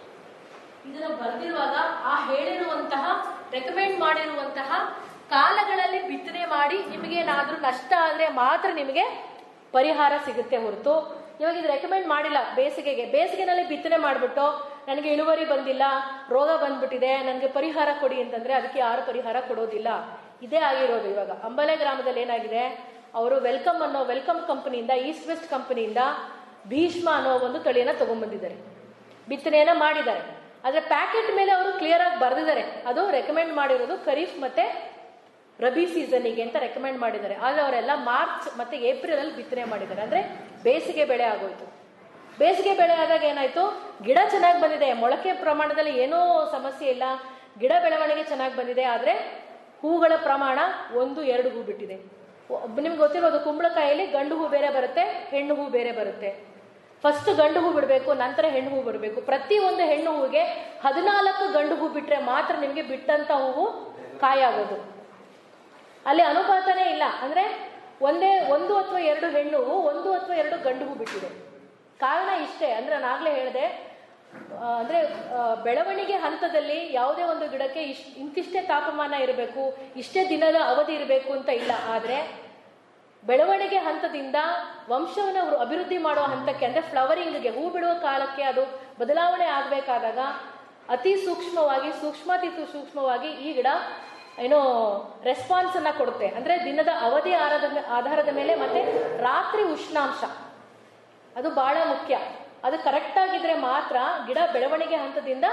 ಇದನ್ನ ಬರ್ದಿರುವಾಗ ಆ ಹೇಳಿರುವಂತಹ ರೆಕಮೆಂಡ್ ಮಾಡಿರುವಂತಹ ಕಾಲಗಳಲ್ಲಿ ಬಿತ್ತನೆ ಮಾಡಿ ನಿಮಗೇನಾದ್ರೂ ನಷ್ಟ ಆದ್ರೆ ಮಾತ್ರ ನಿಮಗೆ ಪರಿಹಾರ ಸಿಗುತ್ತೆ ಹೊರತು ಇವಾಗ ಇದು ರೆಕಮೆಂಡ್ ಮಾಡಿಲ್ಲ ಬೇಸಿಗೆಗೆ ಬೇಸಿಗೆನಲ್ಲಿ ಬಿತ್ತನೆ ಮಾಡಿಬಿಟ್ಟು ನನಗೆ ಇಳುವರಿ ಬಂದಿಲ್ಲ ರೋಗ ಬಂದ್ಬಿಟ್ಟಿದೆ ನನಗೆ ಪರಿಹಾರ ಕೊಡಿ ಅಂತಂದ್ರೆ ಅದಕ್ಕೆ ಯಾರು ಪರಿಹಾರ ಕೊಡೋದಿಲ್ಲ ಇದೇ ಆಗಿರೋದು ಇವಾಗ ಅಂಬಲೆ ಗ್ರಾಮದಲ್ಲಿ ಏನಾಗಿದೆ ಅವರು ವೆಲ್ಕಮ್ ಅನ್ನೋ ವೆಲ್ಕಮ್ ಕಂಪನಿಯಿಂದ ಈಸ್ಟ್ ವೆಸ್ಟ್ ಕಂಪನಿಯಿಂದ ಭೀಷ್ಮ ಅನ್ನೋ ಒಂದು ತಳಿಯನ್ನ ತಗೊಂಡ್ಬಂದಿದ್ದಾರೆ ಬಿತ್ತನೆಯನ್ನ ಮಾಡಿದ್ದಾರೆ ಆದ್ರೆ ಪ್ಯಾಕೆಟ್ ಮೇಲೆ ಅವರು ಕ್ಲಿಯರ್ ಆಗಿ ಬರೆದಿದ್ದಾರೆ ಅದು ರೆಕಮೆಂಡ್ ಮಾಡಿರೋದು ಖರೀಫ್ ಮತ್ತೆ ರಬಿ ಸೀಸನ್ನಿಗೆ ಅಂತ ರೆಕಮೆಂಡ್ ಮಾಡಿದ್ದಾರೆ ಆದ್ರೆ ಅವರೆಲ್ಲ ಮಾರ್ಚ್ ಮತ್ತೆ ಏಪ್ರಿಲ್ ಅಲ್ಲಿ ಬಿತ್ತನೆ ಮಾಡಿದ್ದಾರೆ ಅಂದ್ರೆ ಬೇಸಿಗೆ ಬೆಳೆ ಆಗೋಯ್ತು ಬೇಸಿಗೆ ಬೆಳೆ ಆದಾಗ ಏನಾಯ್ತು ಗಿಡ ಚೆನ್ನಾಗಿ ಬಂದಿದೆ ಮೊಳಕೆ ಪ್ರಮಾಣದಲ್ಲಿ ಏನೂ ಸಮಸ್ಯೆ ಇಲ್ಲ ಗಿಡ ಬೆಳವಣಿಗೆ ಚೆನ್ನಾಗಿ ಬಂದಿದೆ ಆದ್ರೆ ಹೂಗಳ ಪ್ರಮಾಣ ಒಂದು ಎರಡು ಹೂ ಬಿಟ್ಟಿದೆ ನಿಮ್ಗೆ ಗೊತ್ತಿರೋದು ಕುಂಬಳಕಾಯಲ್ಲಿ ಗಂಡು ಹೂ ಬೇರೆ ಬರುತ್ತೆ ಹೆಣ್ಣು ಹೂ ಬೇರೆ ಬರುತ್ತೆ ಫಸ್ಟ್ ಗಂಡು ಹೂ ಬಿಡಬೇಕು ನಂತರ ಹೆಣ್ಣು ಹೂ ಬಿಡಬೇಕು ಪ್ರತಿ ಒಂದು ಹೆಣ್ಣು ಹೂವಿಗೆ ಹದಿನಾಲ್ಕು ಗಂಡು ಹೂ ಬಿಟ್ರೆ ಮಾತ್ರ ನಿಮಗೆ ಬಿಟ್ಟಂತ ಹೂವು ಕಾಯಾಗೋದು ಅಲ್ಲಿ ಅನುಪಾತನೇ ಇಲ್ಲ ಅಂದ್ರೆ ಒಂದೇ ಒಂದು ಅಥವಾ ಎರಡು ಹೆಣ್ಣು ಹೂ ಒಂದು ಅಥವಾ ಎರಡು ಗಂಡು ಹೂ ಬಿಟ್ಟಿದೆ ಕಾರಣ ಇಷ್ಟೇ ಅಂದ್ರೆ ನಾನು ಆಗ್ಲೇ ಹೇಳಿದೆ ಆ, ಅಂದ್ರೆ ಆ, ಬೆಳವಣಿಗೆ ಹಂತದಲ್ಲಿ ಯಾವುದೇ ಒಂದು ಗಿಡಕ್ಕೆ ಇಶ್ ಇಂತಿಷ್ಟೇ ತಾಪಮಾನ ಇರಬೇಕು ಇಷ್ಟೇ ದಿನದ ಅವಧಿ ಇರಬೇಕು ಅಂತ ಇಲ್ಲ ಆದ್ರೆ ಬೆಳವಣಿಗೆ ಹಂತದಿಂದ ವಂಶವನ್ನು ಅವರು ಅಭಿವೃದ್ಧಿ ಮಾಡುವ ಹಂತಕ್ಕೆ ಅಂದ್ರೆ ಫ್ಲವರಿಂಗ್ಗೆ ಹೂ ಬಿಡುವ ಕಾಲಕ್ಕೆ ಅದು ಬದಲಾವಣೆ ಆಗಬೇಕಾದಾಗ ಅತಿ ಸೂಕ್ಷ್ಮವಾಗಿ ಸೂಕ್ಷ್ಮಾತಿ ಸೂಕ್ಷ್ಮವಾಗಿ ಈ ಗಿಡ ಏನೋ ರೆಸ್ಪಾನ್ಸ್ ಅನ್ನ ಕೊಡುತ್ತೆ ಅಂದ್ರೆ ದಿನದ ಅವಧಿ ಆಧಾರದ ಆಧಾರದ ಮೇಲೆ ಮತ್ತೆ ರಾತ್ರಿ ಉಷ್ಣಾಂಶ ಅದು ಬಹಳ ಮುಖ್ಯ ಅದು ಕರೆಕ್ಟ್ ಆಗಿದ್ರೆ ಮಾತ್ರ ಗಿಡ ಬೆಳವಣಿಗೆ ಹಂತದಿಂದ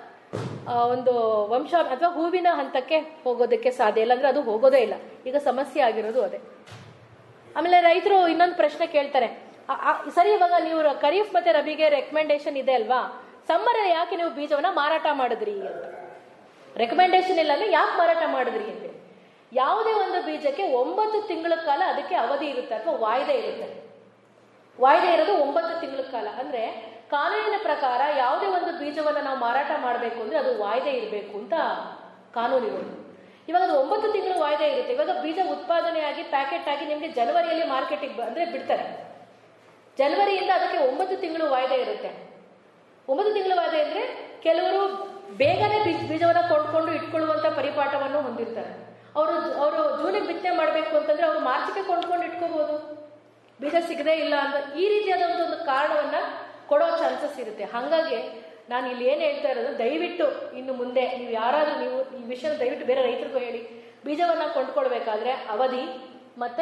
ಆ, ಒಂದು ವಂಶ ಅಥವಾ ಹೂವಿನ ಹಂತಕ್ಕೆ ಹೋಗೋದಕ್ಕೆ ಸಾಧ್ಯ ಇಲ್ಲ ಅಂದ್ರೆ ಅದು ಹೋಗೋದೇ ಇಲ್ಲ ಈಗ ಸಮಸ್ಯೆ ಆಗಿರೋದು ಅದೇ ಆಮೇಲೆ ರೈತರು ಇನ್ನೊಂದು ಪ್ರಶ್ನೆ ಕೇಳ್ತಾರೆ ಆ- ಆ- ಸರಿ ಇವಾಗ ನೀವು ರ- ಖರೀಫ್ ಮತ್ತೆ ರಬಿಗೆ ರೆಕಮೆಂಡೇಶನ್ ಇದೆ ಅಲ್ವಾ ಸಮ್ಮರ್ ಯಾಕೆ ನೀವು ಬೀಜವನ್ನ ಮಾರಾಟ ಮಾಡಿದ್ರಿ ಅಂತ ರೆಕಮೆಂಡೇಶನ್ ಇಲ್ಲ ಅಂದ್ರೆ ಯಾಕೆ ಮಾರಾಟ ಮಾಡಿದ್ರಿ ಅಂತ ಯಾವುದೇ ಒಂದು ಬೀಜಕ್ಕೆ ಒಂಬತ್ತು ತಿಂಗಳ ಕಾಲ ಅದಕ್ಕೆ ಅವಧಿ ಇರುತ್ತೆ ಅಥವಾ ವಾಯ್ದೆ ಇರುತ್ತೆ ವಾಯ್ದೆ ಇರೋದು ಒಂಬತ್ತು ತಿಂಗಳ ಕಾಲ ಅಂದ್ರೆ ಕಾನೂನಿನ ಪ್ರಕಾರ ಯಾವುದೇ ಒಂದು ಬೀಜವನ್ನ ನಾವು ಮಾರಾಟ ಮಾಡಬೇಕು ಅಂದ್ರೆ ಅದು ವಾಯ್ದೆ ಇರಬೇಕು ಅಂತ ಕಾನೂನು ಇರೋದು ಇವಾಗ ಅದು ಒಂಬತ್ತು ತಿಂಗಳು ವಾಯ್ದೆ ಇರುತ್ತೆ ಇವಾಗ ಬೀಜ ಉತ್ಪಾದನೆಯಾಗಿ ಪ್ಯಾಕೆಟ್ ಆಗಿ ನಿಮಗೆ ಜನವರಿಯಲ್ಲಿ ಮಾರ್ಕೆಟಿಗೆ ಅಂದ್ರೆ ಬಿಡ್ತಾರೆ ಜನವರಿಯಿಂದ ಅದಕ್ಕೆ ಒಂಬತ್ತು ತಿಂಗಳು ವಾಯ್ದೆ ಇರುತ್ತೆ ಒಂಬತ್ತು ತಿಂಗಳ ವಾಯ್ದೆ ಅಂದ್ರೆ ಕೆಲವರು ಬೇಗನೆ ಬೀಜ ಬೀಜವನ್ನ ಕೊಂಡ್ಕೊಂಡು ಇಟ್ಕೊಳ್ಳುವಂತ ಪರಿಪಾಠವನ್ನು ಹೊಂದಿರ್ತಾರೆ ಅವರು ಅವರು ಜೂನಿಗೆ ಬಿತ್ತನೆ ಮಾಡಬೇಕು ಅಂತಂದ್ರೆ ಅವರು ಮಾರ್ಚಿಗೆ ಕೊಂಡ್ಕೊಂಡು ಇಟ್ಕೋಬಹುದು ಬೀಜ ಸಿಗದೇ ಇಲ್ಲ ಅಂತ ಈ ರೀತಿಯಾದ ಒಂದು ಒಂದು ಕಾರಣವನ್ನ ಕೊಡೋ ಚಾನ್ಸಸ್ ಇರುತ್ತೆ ಹಾಗಾಗಿ ನಾನು ಇಲ್ಲಿ ಏನು ಹೇಳ್ತಾ ಇರೋದು ದಯವಿಟ್ಟು ಇನ್ನು ಮುಂದೆ ನೀವು ಯಾರಾದ್ರೂ ನೀವು ಈ ವಿಷಯ ದಯವಿಟ್ಟು ಬೇರೆ ರೈತರಿಗೂ ಹೇಳಿ ಬೀಜವನ್ನ ಕೊಂಡ್ಕೊಳ್ಬೇಕಾದ್ರೆ ಅವಧಿ ಮತ್ತೆ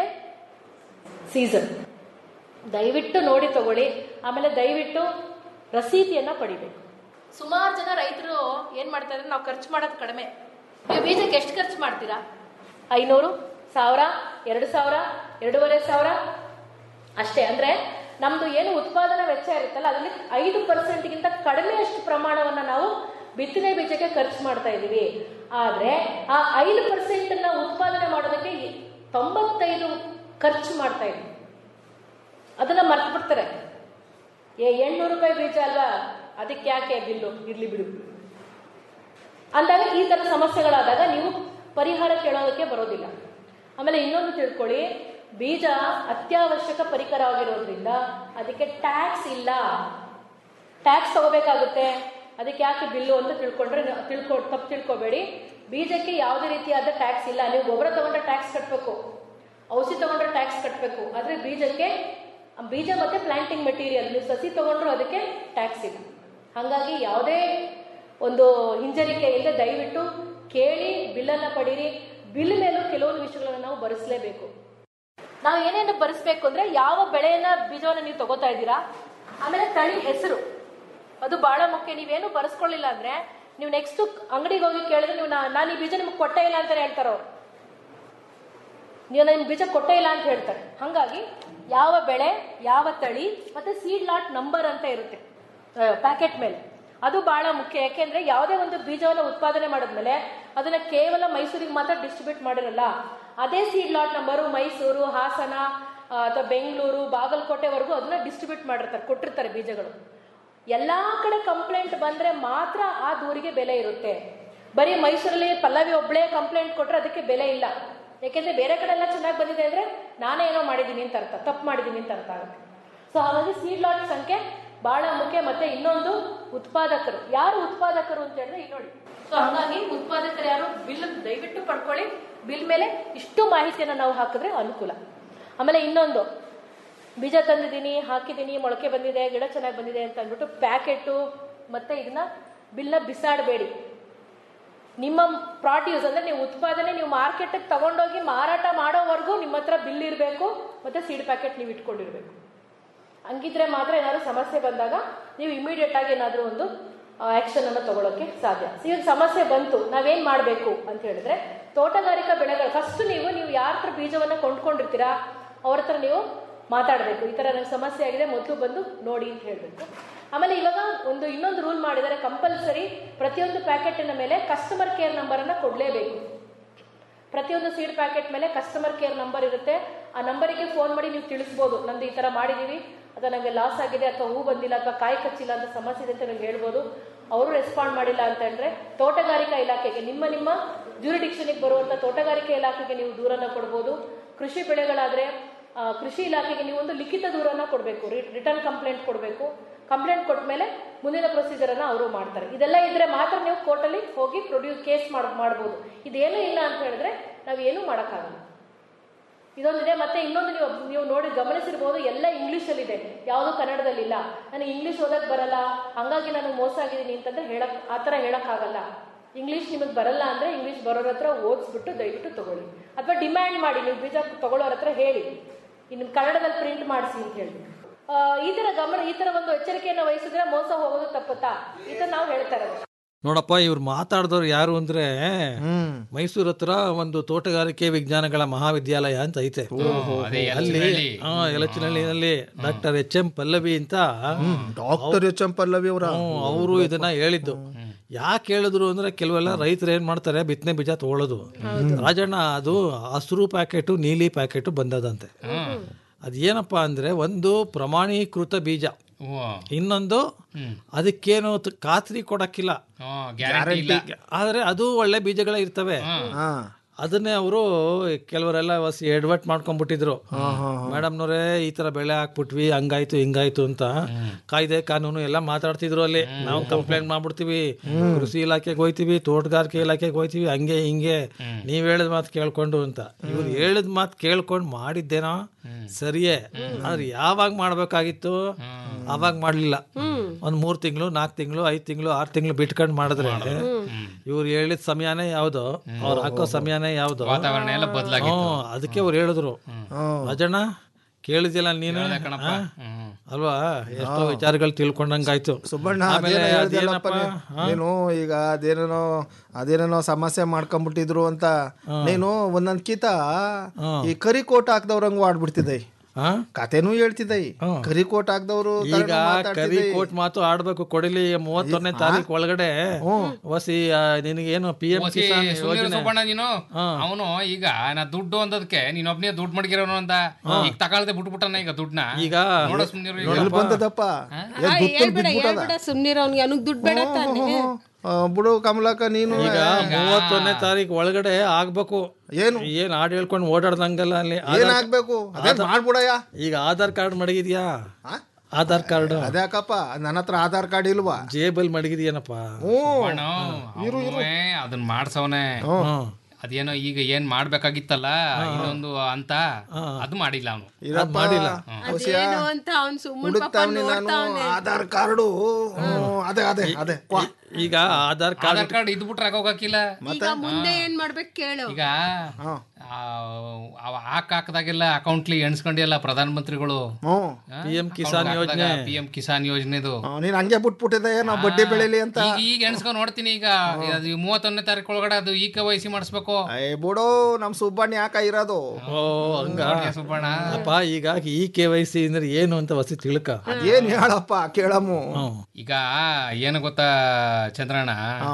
ಸೀಸನ್ ದಯವಿಟ್ಟು ನೋಡಿ ತಗೊಳ್ಳಿ ಆಮೇಲೆ ದಯವಿಟ್ಟು ರಸೀದಿಯನ್ನ ಪಡಿಬೇಕು ಸುಮಾರು ಜನ ರೈತರು ಏನ್ ಮಾಡ್ತಾರೆ ನಾವು ಖರ್ಚು ಮಾಡೋದು ಕಡಿಮೆ ನೀವು ಬೀಜಕ್ಕೆ ಎಷ್ಟು ಖರ್ಚು ಮಾಡ್ತೀರಾ ಐನೂರು ಸಾವಿರ ಎರಡು ಸಾವಿರ ಎರಡೂವರೆ ಸಾವಿರ ಅಷ್ಟೇ ಅಂದ್ರೆ ನಮ್ದು ಏನು ಉತ್ಪಾದನಾ ವೆಚ್ಚ ಇರುತ್ತಲ್ಲ ಅದರಲ್ಲಿ ಐದು ಪರ್ಸೆಂಟ್ಗಿಂತ ಕಡಿಮೆಯಷ್ಟು ಪ್ರಮಾಣವನ್ನ ನಾವು ಬಿತ್ತನೆ ಬೀಜಕ್ಕೆ ಖರ್ಚು ಮಾಡ್ತಾ ಇದ್ದೀವಿ ಆದ್ರೆ ಆ ಐದು ಪರ್ಸೆಂಟ್ ನ ಉತ್ಪಾದನೆ ಮಾಡೋದಕ್ಕೆ ಈ- ತೊಂಬತ್ತೈದು ಖರ್ಚು ಮಾಡ್ತಾ ಇದ್ವಿ ಅದನ್ನ ಮರ್ತು ಬಿಡ್ತಾರೆ ಏ ಎಂಟ್ನೂರು ರೂಪಾಯಿ ಬೀಜ ಅಲ್ವಾ ಅದಕ್ಕೆ ಯಾಕೆ ಬಿಲ್ಲು ಇರ್ಲಿ ಬಿಡು ಅಂದಾಗ ಈ ತರ ಸಮಸ್ಯೆಗಳಾದಾಗ ನೀವು ಪರಿಹಾರ ಕೇಳೋದಕ್ಕೆ ಬರೋದಿಲ್ಲ ಆಮೇಲೆ ಇನ್ನೊಂದು ತಿಳ್ಕೊಳ್ಳಿ ಬೀಜ ಅತ್ಯವಶ್ಯಕ ಪರಿಕರ ಆಗಿರೋದ್ರಿಂದ ಅದಕ್ಕೆ ಟ್ಯಾಕ್ಸ್ ಇಲ್ಲ ಟ್ಯಾಕ್ಸ್ ತಗೋಬೇಕಾಗುತ್ತೆ ಅದಕ್ಕೆ ಯಾಕೆ ಬಿಲ್ಲು ಅಂತ ತಿಳ್ಕೊಂಡ್ರೆ ನೀವು ತಿಳ್ಕೊ ತಪ್ಪು ತಿಳ್ಕೊಬೇಡಿ ಬೀಜಕ್ಕೆ ಯಾವುದೇ ರೀತಿಯಾದ ಟ್ಯಾಕ್ಸ್ ಇಲ್ಲ ನೀವು ಗೊಬ್ಬರ ತಗೊಂಡ್ರೆ ಟ್ಯಾಕ್ಸ್ ಕಟ್ಟಬೇಕು ಔಷಧಿ ತಗೊಂಡ್ರೆ ಟ್ಯಾಕ್ಸ್ ಕಟ್ಟಬೇಕು ಆದ್ರೆ ಬೀಜಕ್ಕೆ ಬೀಜ ಮತ್ತೆ ಪ್ಲಾಂಟಿಂಗ್ ಮೆಟೀರಿಯಲ್ ನೀವು ಸಸಿ ತಗೊಂಡ್ರು ಅದಕ್ಕೆ ಟ್ಯಾಕ್ಸ್ ಇಲ್ಲ ಹಾಗಾಗಿ ಯಾವುದೇ ಒಂದು ಹಿಂಜರಿಕೆ ಇಲ್ಲದೆ ದಯವಿಟ್ಟು ಕೇಳಿ ಬಿಲ್ಲನ್ನು ಪಡೀರಿ ಬಿಲ್ ಮೇಲೂ ಕೆಲವೊಂದು ವಿಷಯಗಳನ್ನು ನಾವು ಬರೆಸಲೇಬೇಕು ನಾವು ಏನೇನು ಬರೆಸ್ಬೇಕು ಅಂದ್ರೆ ಯಾವ ಬೆಳೆಯನ್ನ ಬೀಜವನ್ನ ನೀವು ತಗೋತಾ ಇದ್ದೀರಾ ಆಮೇಲೆ ತಳಿ ಹೆಸರು ಅದು ಬಹಳ ಮುಖ್ಯ ನೀವೇನು ಬರೆಸ್ಕೊಳ್ಳಿಲ್ಲ ಅಂದ್ರೆ ನೀವು ನೆಕ್ಸ್ಟ್ ಅಂಗಡಿಗೆ ಹೋಗಿ ಕೇಳಿದ್ರೆ ನೀವು ನಾ- ನಾನು ಈ ಬೀಜ ನಿಮ್ಗೆ ಕೊಟ್ಟೇ ಇಲ್ಲ ಅಂತಾನೆ ಹೇಳ್ತಾರ ಅವ್ರು ನೀವು ನಿಮ್ಗೆ ಬೀಜ ಕೊಟ್ಟೇ ಇಲ್ಲ ಅಂತ ಹೇಳ್ತಾರೆ ಹಾಗಾಗಿ ಯಾವ ಬೆಳೆ ಯಾವ ತಳಿ ಮತ್ತೆ ಸೀಡ್ ಲಾಟ್ ನಂಬರ್ ಅಂತ ಇರುತ್ತೆ ಪ್ಯಾಕೆಟ್ ಮೇಲೆ ಅದು ಬಹಳ ಮುಖ್ಯ ಯಾಕೆಂದ್ರೆ ಯಾವುದೇ ಒಂದು ಬೀಜವನ್ನು ಉತ್ಪಾದನೆ ಮಾಡಿದ್ಮೇಲೆ ಅದನ್ನ ಕೇವಲ ಮೈಸೂರಿಗೆ ಮಾತ್ರ ಡಿಸ್ಟ್ರಿಬ್ಯೂಟ್ ಮಾಡಿರಲ್ಲ ಅದೇ seed lot number Mysuru Hassan ಆ, ಅಥವಾ ಬೆಂಗಳೂರು ಬಾಗಲಕೋಟೆವರೆಗೂ ಅದನ್ನ ಡಿಸ್ಟ್ರಿಬ್ಯೂಟ್ ಮಾಡಿರ್ತಾರೆ ಕೊಟ್ಟಿರ್ತಾರೆ ಬೀಜಗಳು ಎಲ್ಲಾ ಕಡೆ ಕಂಪ್ಲೇಂಟ್ ಬಂದ್ರೆ ಮಾತ್ರ ಆ ದೂರಿಗೆ ಬೆಲೆ ಇರುತ್ತೆ ಬರೀ ಮೈಸೂರಲ್ಲಿ ಪಲ್ಲವಿ ಒಬ್ಳೇ ಕಂಪ್ಲೇಂಟ್ ಕೊಟ್ರೆ ಅದಕ್ಕೆ ಬೆಲೆ ಇಲ್ಲ ಯಾಕೆಂದ್ರೆ ಬೇರೆ ಕಡೆ ಎಲ್ಲ ಚೆನ್ನಾಗಿ ಬಂದಿದೆ ಅಂದ್ರೆ ನಾನೇ ಏನೋ ಮಾಡಿದ್ದೀನಿ ಅಂತ ಅರ್ಥ ತಪ್ಪು ಮಾಡಿದ್ದೀನಿ ಅಂತ ಅರ್ಥ ಆಗುತ್ತೆ ಸೊ ಹಾಗಾಗಿ ಸೀಡ್ ಲಾಟ್ ಸಂಖ್ಯೆ ಬಹಳ ಮುಖ್ಯ ಮತ್ತೆ ಇನ್ನೊಂದು ಉತ್ಪಾದಕರು ಯಾರು ಉತ್ಪಾದಕರು ಅಂತ ಹೇಳಿದ್ರೆ ಇಲ್ಲಿ ನೋಡಿ ಸೊ ಹಾಗಾಗಿ ಉತ್ಪಾದಕರು ಯಾರು ಬಿಲ್ ದಯವಿಟ್ಟು ಪಡ್ಕೊಳ್ಳಿ ಬಿಲ್ ಮೇಲೆ ಇಷ್ಟು ಮಾಹಿತಿಯನ್ನು ನಾವು ಹಾಕಿದ್ರೆ ಅನುಕೂಲ ಆಮೇಲೆ ಇನ್ನೊಂದು ಬೀಜ ತಂದಿದ್ದೀನಿ ಹಾಕಿದ್ದೀನಿ ಮೊಳಕೆ ಬಂದಿದೆ ಗಿಡ ಚೆನ್ನಾಗಿ ಬಂದಿದೆ ಅಂತ ಅಂದ್ಬಿಟ್ಟು ಪ್ಯಾಕೆಟು ಮತ್ತೆ ಇದನ್ನ ಬಿಲ್ನ ಬಿಸಾಡಬೇಡಿ ನಿಮ್ಮ ಪ್ರಾಡ್ಯೂಸ್ ಅಂದ್ರೆ ನೀವು ಉತ್ಪಾದನೆ ನೀವು ಮಾರ್ಕೆಟ್ಗೆ ತಗೊಂಡೋಗಿ ಮಾರಾಟ ಮಾಡೋವರೆಗೂ ನಿಮ್ಮ ಹತ್ರ ಬಿಲ್ ಇರಬೇಕು ಮತ್ತೆ ಸೀಡ್ ಪ್ಯಾಕೆಟ್ ನೀವು ಇಟ್ಕೊಂಡಿರ್ಬೇಕು ಹಂಗಿದ್ರೆ ಮಾತ್ರ ಏನಾದ್ರು ಸಮಸ್ಯೆ ಬಂದಾಗ ನೀವು ಇಮಿಡಿಯೇಟ್ ಆಗಿ ಏನಾದರೂ ಒಂದು ಆಕ್ಷನ್ ಅನ್ನು ತಗೊಳ್ಳೋಕೆ ಸಾಧ್ಯ ಈಗ ಸಮಸ್ಯೆ ಬಂತು ನಾವೇನ್ ಮಾಡಬೇಕು ಅಂತ ಹೇಳಿದ್ರೆ ತೋಟಗಾರಿಕಾ ಬೆಳೆಗಳು ಫಸ್ಟ್ ನೀವು ನೀವು ಯಾರ ಹತ್ರ ಬೀಜವನ್ನ ಕೊಂಡ್ಕೊಂಡಿರ್ತೀರಾ ಅವ್ರ ಹತ್ರ ನೀವು ಮಾತಾಡಬೇಕು ಈ ತರ ನಂಗೆ ಸಮಸ್ಯೆ ಆಗಿದೆ ಮೊದಲು ಬಂದು ನೋಡಿ ಅಂತ ಹೇಳ್ಬೇಕು ಆಮೇಲೆ ಇವಾಗ ಒಂದು ಇನ್ನೊಂದು ರೂಲ್ ಮಾಡಿದರೆ ಕಂಪಲ್ಸರಿ ಪ್ರತಿಯೊಂದು ಪ್ಯಾಕೆಟಿನ ಮೇಲೆ ಕಸ್ಟಮರ್ ಕೇರ್ ನಂಬರ್ ಅನ್ನ ಕೊಡಲೇಬೇಕು ಪ್ರತಿಯೊಂದು ಸೀಡ್ ಪ್ಯಾಕೆಟ್ ಮೇಲೆ ಕಸ್ಟಮರ್ ಕೇರ್ ನಂಬರ್ ಇರುತ್ತೆ ಆ ನಂಬರಿಗೆ ಫೋನ್ ಮಾಡಿ ನೀವು ತಿಳಿಸ್ಬೋದು ನಂದು ಈ ತರ ಮಾಡಿದೀವಿ ಅಥವಾ ನನಗೆ ಲಾಸ್ ಆಗಿದೆ ಅಥವಾ ಹೂ ಬಂದಿಲ್ಲ ಅಥವಾ ಕಾಯಿ ಕಚ್ಚಿಲ್ಲ ಅಂತ ಸಮಸ್ಯೆ ಇದೆ ಅಂತ ನಂಗೆ ಹೇಳ್ಬೋದು ಅವರು ರೆಸ್ಪಾಂಡ್ ಮಾಡಿಲ್ಲ ಅಂತ ಹೇಳಿದ್ರೆ ತೋಟಗಾರಿಕಾ ಇಲಾಖೆಗೆ ನಿಮ್ಮ ನಿಮ್ಮ ಜ್ಯೂರಿಡಿಕ್ಷನ್ಗೆ ಬರುವಂತ ತೋಟಗಾರಿಕೆ ಇಲಾಖೆಗೆ ನೀವು ದೂರನ್ನ ಕೊಡ್ಬೋದು ಕೃಷಿ ಬೆಳೆಗಳಾದ್ರೆ ಆ, ಕೃಷಿ ಇಲಾಖೆಗೆ ನೀವು ಒಂದು ಲಿಖಿತ ದೂರನ್ನ ಕೊಡಬೇಕು ರಿಟರ್ನ್ ಕಂಪ್ಲೇಂಟ್ ಕೊಡಬೇಕು ಕಂಪ್ಲೇಂಟ್ ಕೊಟ್ಟ ಮೇಲೆ ಮುಂದಿನ ಪ್ರೊಸೀಜರ್ ಅನ್ನ ಅವರು ಮಾಡ್ತಾರೆ ಇದೆಲ್ಲ ಇದ್ರೆ ಮಾತ್ರ ನೀವು ಕೋರ್ಟಲ್ಲಿ ಹೋಗಿ ಪ್ರೊಡ್ಯೂಸ್ ಕೇಸ್ ಮಾಡ್ ಮಾಡ್ಬೋದು ಇದೇನೂ ಇಲ್ಲ ಅಂತ ಹೇಳಿದ್ರೆ ನಾವು ಏನೂ ಮಾಡೋಕ್ಕಾಗಲ್ಲ ಇದೊಂದಿದೆ ಮತ್ತೆ ಇನ್ನೊಂದು ನೀವು ನೀವು ನೋಡಿ ಗಮನಿಸಿರ್ಬೋದು ಎಲ್ಲ ಇಂಗ್ಲೀಷಲ್ಲಿದೆ ಯಾವುದು ಕನ್ನಡದಲ್ಲಿಲ್ಲ ನನಗೆ ಇಂಗ್ಲೀಷ್ ಓದಕ್ ಬರಲ್ಲ ಹಂಗಾಗಿ ನಾನು ಮೋಸ ಆಗಿದ್ದೀನಿ ಅಂತಂದ್ರೆ ಹೇಳಕ್ ಆ ಥರ ಹೇಳಕ್ಕಾಗಲ್ಲ ಇಂಗ್ಲೀಷ್ ನಿಮಗೆ ಬರಲ್ಲ ಅಂದ್ರೆ ಇಂಗ್ಲೀಷ್ ಬರೋರ ಹತ್ರ ಓದಿಸ್ಬಿಟ್ಟು ದಯವಿಟ್ಟು ತಗೊಳ್ಳಿ ಅಥವಾ ಡಿಮ್ಯಾಂಡ್ ಮಾಡಿ ನೀವು ಬೀಜ ತಗೊಳ್ಳೋರ ಹತ್ರ ಹೇಳಿ ಇನ್ನು ಕನ್ನಡದಲ್ಲಿ ಪ್ರಿಂಟ್ ಮಾಡಿಸಿ ಅಂತ ಹೇಳಿ ಆ, ಈ ತರ ಗಮನ ಈ ತರ ಒಂದು ಎಚ್ಚರಿಕೆಯನ್ನು ವಹಿಸಿದ್ರೆ ಮೋಸ ಹೋಗೋದು ತಪ್ಪುತ್ತಾ ಈ ತರ ನಾವು ಹೇಳ್ತಾ ಇರೋದು ನೋಡಪ್ಪ ಇವ್ರು ಮಾತಾಡಿದವ್ರು ಯಾರು ಅಂದ್ರೆ ಮೈಸೂರ್ ಹತ್ರ ಒಂದು ತೋಟಗಾರಿಕೆ ವಿಜ್ಞಾನಗಳ ಮಹಾವಿದ್ಯಾಲಯ ಅಂತ ಐತೆ ಅದೇ ಅಲ್ಲಿ ಯಲಚನಹಳ್ಳಿ. ಹಾ ಯಲಚನಹಳ್ಳಿನಲ್ಲಿ ಡಾಕ್ಟರ್ ಎಚ್ ಎಂ ಪಲ್ಲವಿ ಅಂತ ಡಾಕ್ಟರ್ ಎಚ್ ಎಂ ಪಲ್ಲವಿ ಅವರ ಅವರು ಇದನ್ನ ಹೇಳಿದ್ದು ಯಾಕೆ ಹೇಳಿದ್ರು ಅಂದ್ರೆ ಕೆಲವೆಲ್ಲ ರೈತರು ಏನ್ ಮಾಡ್ತಾರೆ ಬಿತ್ತನೆ ಬೀಜ ತಗೊಳ್ಳೋದು ರಾಜಣ್ಣ ಅದು ಹಸಿರು ಪ್ಯಾಕೆಟು ನೀಲಿ ಪ್ಯಾಕೆಟು ಬಂದದಂತೆ ಅದೇನಪ್ಪ ಅಂದ್ರೆ ಒಂದು ಪ್ರಮಾಣೀಕೃತ ಬೀಜ ಇನ್ನೊಂದು ಅದಕ್ಕೇನು ತ- ಖಾತ್ರಿ ಕೊಡಕ್ಕಿಲ್ಲ ಗ್ಯಾರಂಟಿ ಇಲ್ಲ ಆದ್ರೆ ಅದು ಒಳ್ಳೆ ಬೀಜಗಳೇ ಇರ್ತವೆ ಅದನ್ನೇ ಅವರು ಕೆಲವರೆಲ್ಲ ಹೊಸ ಎಡ್ವರ್ಟ್ ಮಾಡ್ಕೊಂಡ್ಬಿಟ್ಟಿದ್ರು ಮೇಡಮ್ನವ್ರೆ ಈ ತರ ಬೆಳೆ ಹಾಕ್ಬಿಟ್ವಿ ಹಂಗಾಯ್ತು ಹಿಂಗಾಯ್ತು ಅಂತ ಕಾಯ್ದೆ ಕಾನೂನು ಎಲ್ಲ ಮಾತಾಡ್ತಿದ್ರು ಅಲ್ಲಿ ನಾವು ಕಂಪ್ಲೇಂಟ್ ಮಾಡ್ಬಿಡ್ತೀವಿ ಕೃಷಿ ಇಲಾಖೆಗೆ ಹೋಯ್ತೀವಿ ತೋಟಗಾರಿಕೆ ಇಲಾಖೆಗೆ ಹೋಯ್ತೀವಿ ಹಂಗೆ ಹಿಂಗೆ ನೀವ್ ಹೇಳಿದ ಮಾತು ಕೇಳ್ಕೊಂಡು ಅಂತ ಇವ್ರು ಹೇಳಿದ ಮಾತು ಕೇಳ್ಕೊಂಡು ಮಾಡಿದ್ದೇನೋ ಸರಿಯೇ ಆದ್ರೆ ಯಾವಾಗ ಮಾಡ್ಬೇಕಾಗಿತ್ತು ಅವಾಗ ಮಾಡ್ಲಿಲ್ಲ ಒಂದ್ ಮೂರ್ ತಿಂಗಳು ನಾಲ್ಕು ತಿಂಗಳು ಐದ್ ತಿಂಗಳು ಆರ್ ತಿಂಗಳು ಬಿಟ್ಕೊಂಡು ಮಾಡಿದ್ರೆ ಇವ್ರು ಹೇಳಿದ ಸಮಯನೇ ಯಾವ್ದು ಅವ್ರು ಹಾಕೋ ಸಮಯನೇ ಯಾವ್ದು ವಾತಾವರಣ ಎಲ್ಲ ಬದ್ಲಾಗಿತ್ತು. ಹ್ಮ್, ಅದಕ್ಕೆ ಅವ್ರು ಹೇಳಿದ್ರು ಅಜಣ್ಣ ಕೇಳಿದಿಲ್ಲ ನೀನು ಕಣಪ್ಪ. ಹಾ? ಹ್ಮ್. ಅಲ್ವಾ ಎಷ್ಟೋ ವಿಚಾರಗಳು ತಿಳ್ಕೊಂಡಂಗಾಯ್ತು ಸುಬ್ಬಣ್ಣ ಆಮೇಲೆ ಅದೇನೋ ಹೇಳ್ದಲ್ಲಪ್ಪ ಅದೇನಪ್ಪ ನೀ- ನೀನು ಈಗ ಅದೇನೇನೋ ಅದೇನೇನೋ ಸಮಸ್ಯೆ ಮಾಡ್ಕೊಂಡ್ಬಿಟ್ಟಿದ್ರು ಅಂತ ನೀನು ಒಂದೊಂದ್ಕಿತ ಈ ಕರಿ ಕೋಟ್ ಹಾಕ್ದವ್ರಂಗ್ ಆಡ್ಬಿಡ್ತಿದ್ದೆ ಕತೆನೂ ಹೇಳ್ತಿದ್ದೆ ಕರಿ ಕೋಟ್ ಹಾಕ್ದವ್ರು ಈಗ ಕರಿ ಕೋಟ್ ಮಾತು ಆಡ್ಬೇಕು ಕೊಡಲಿ ಮೂವತ್ತೊಂದನೇ ತಾರೀಕು ಒಳಗಡೆ ವಸಿ ಆ, ನಿನಗೇನು ಪಿ ಎಂ ಓಸಿ ಕಿಸಾನ್ ಸುಮ್ನಿರು ಯೋಜನೆ ಸುಬ್ಬಣ್ಣ ನೀನು ಅವನು ಈಗ ನಾ ದುಡ್ಡು ಅಂದದಕ್ಕೆ ನೀನ್ ಒಬ್ನೇ ದುಡ್ಡು ಮಡಗಿರೋನು ಅಂತ ಈಗ ತಗೊಳ್ದೆ ಬಿಟ್ಬಿಟ್ಟನ ಈಗ ದುಡ್ಡನ್ನ ಈಗ ನೋಡ ಸುಮ್ನಿರು ಈಗ. ಎಲ್ಲಿ ಬಂದದಪ್ಪ ಏ, ದುತ್ತಲ್ ಹೇಳ್ಬೇಡ ಬಿದ್ಬಿಟ್ಟದ ಹೇಳ್ಬೇಡ ಸುಮ್ನಿರ ಅವ್ನಿಗೆ ಅವನಿಗೆ ದುಡ್ಡು ಬೇಡ ತಾನೆ ಆ, ಬಿಡು ಕಮಲಕ್ಕ ನೀನು ಈಗ ಮೂವತ್ತೊಂದನೇ ತಾರೀಕು ಒಳಗಡೆ ಆಗ್ಬೇಕು ಏನು ಏನ್ ಹಾಡ್ ಹೇಳ್ಕೊಂಡು ಓಡಾಡ್ದಂಗಲ್ಲ ಅಲ್ಲಿ ಏನ್ ಆಧಾರ್- ಆಗ್ಬೇಕು ಅದೇನ್ ಮಾಡ್ಬಿಡಯ್ಯ ಈಗ ಆಧಾರ್ ಕಾರ್ಡ್ ಮಡಗಿದ್ಯಾ ಆಧಾರ್ ಕಾರ್ಡ್ ಅದ್ಯಾಕಪ್ಪ ನನ್ನ ಹತ್ರ ಆಧಾರ್ ಕಾರ್ಡ್ ಇಲ್ವಾ ಜೇಬಲ್ ಮಡಗಿದ್ಯೇನಪ್ಪ ಸುಬ್ಬಣ್ಣ, ಅವ್ನುವೆ ಅದನ್ನ ಮಾಡ್ಸವನೆ ಅದೇನೋ ಈಗ ಏನ್ ಮಾಡ್ಬೇಕಾಗಿತ್ತಲ್ಲ ಇನ್ನೊಂದು ಅಂತ ಅದು ಮಾಡಿಲ್ಲ ಅವನು ಇರಪ್ಪ ಮಾಡಿಲ್ಲ. ಅದೇನು ಅಂತ ಅವ್ನು ಸುಮ್ಮನೆ ಪಾಪ ಹುಡುಕ್ತಾವ್ನಿ ನಾನು ನೋಡ್ತಾವ್ನೆ ಆಧಾರ್ ಕಾರ್ಡು ಅದೇ ಅದೇ ಅದೇ ಕ್ವಾ. ಈಗ ಆಧಾರ್ ಕಾರ್ಡ್ ಆಧಾರ್ ಕಾರ್ಡ್ ಇದು ಬಿಟ್ರೆ ಆಗೋಗಾಕಿಲ್ಲ ಈಗ ಮುಂದೆ ಏನ್ ಮಾಡ್ಬೇಕು ಕೇಳು ಈಗ ಆ, ಅವ ಹಾಕ್ ಹಾಕದಾಗೆಲ್ಲ ಅಕೌಂಟ್ಲಿ ಎಣ್ಸ್ಕೊಂಡಿಲ್ಲ ಪ್ರಧಾನ ಮಂತ್ರಿಗಳು ಹ್ಮ್ PM ಕಿಸಾನ್ ಯೋಜನೆ. ಪಿ ಎಂ ಕಿಸಾನ್ ಯೋಜನೆದು ಆ, ನೀನ್ ಹಂಗೆ ಬಿಟ್ಬಿಟ್ಟಿದೆ ನಾವು ಬಡ್ಡಿ ಬೆಳಿಲಿ ಅಂತ ಈಗ ಈಗ ಎಣ್ಸ್ಕೊಂಡ್ ನೋಡ್ತೀನಿ ಈಗ ಅದು ಮೂವತ್ತೊಂದನೇ ತಾರೀಕು ಒಳಗಡೆ ಅದು ಈ ಕೆ ವೈ ಸಿ ಮಾಡಿಸ್ಬೇಕು ಏ ಬಿಡು ನಮ್ ಸುಬ್ಬಣ್ಣ ಯಾಕ ಇರೋದು ಓ ಹಂಗ ನೋಡ್ಯ ಸುಬ್ಬಣ್ಣ ಅಪ್ಪ ಈಗ ಈ ಕೆ ವೈ ಸಿ ಅಂದ್ರೆ ಏನು ಅಂತ ವಸಿ ತಿಳ್ಕ ಏನ್ ಹೇಳಪ್ಪ ಕೇಳಮ್ಮು ಈಗ ಏನು ಗೊತ್ತಾ ಚಂದ್ರಣ್ಣ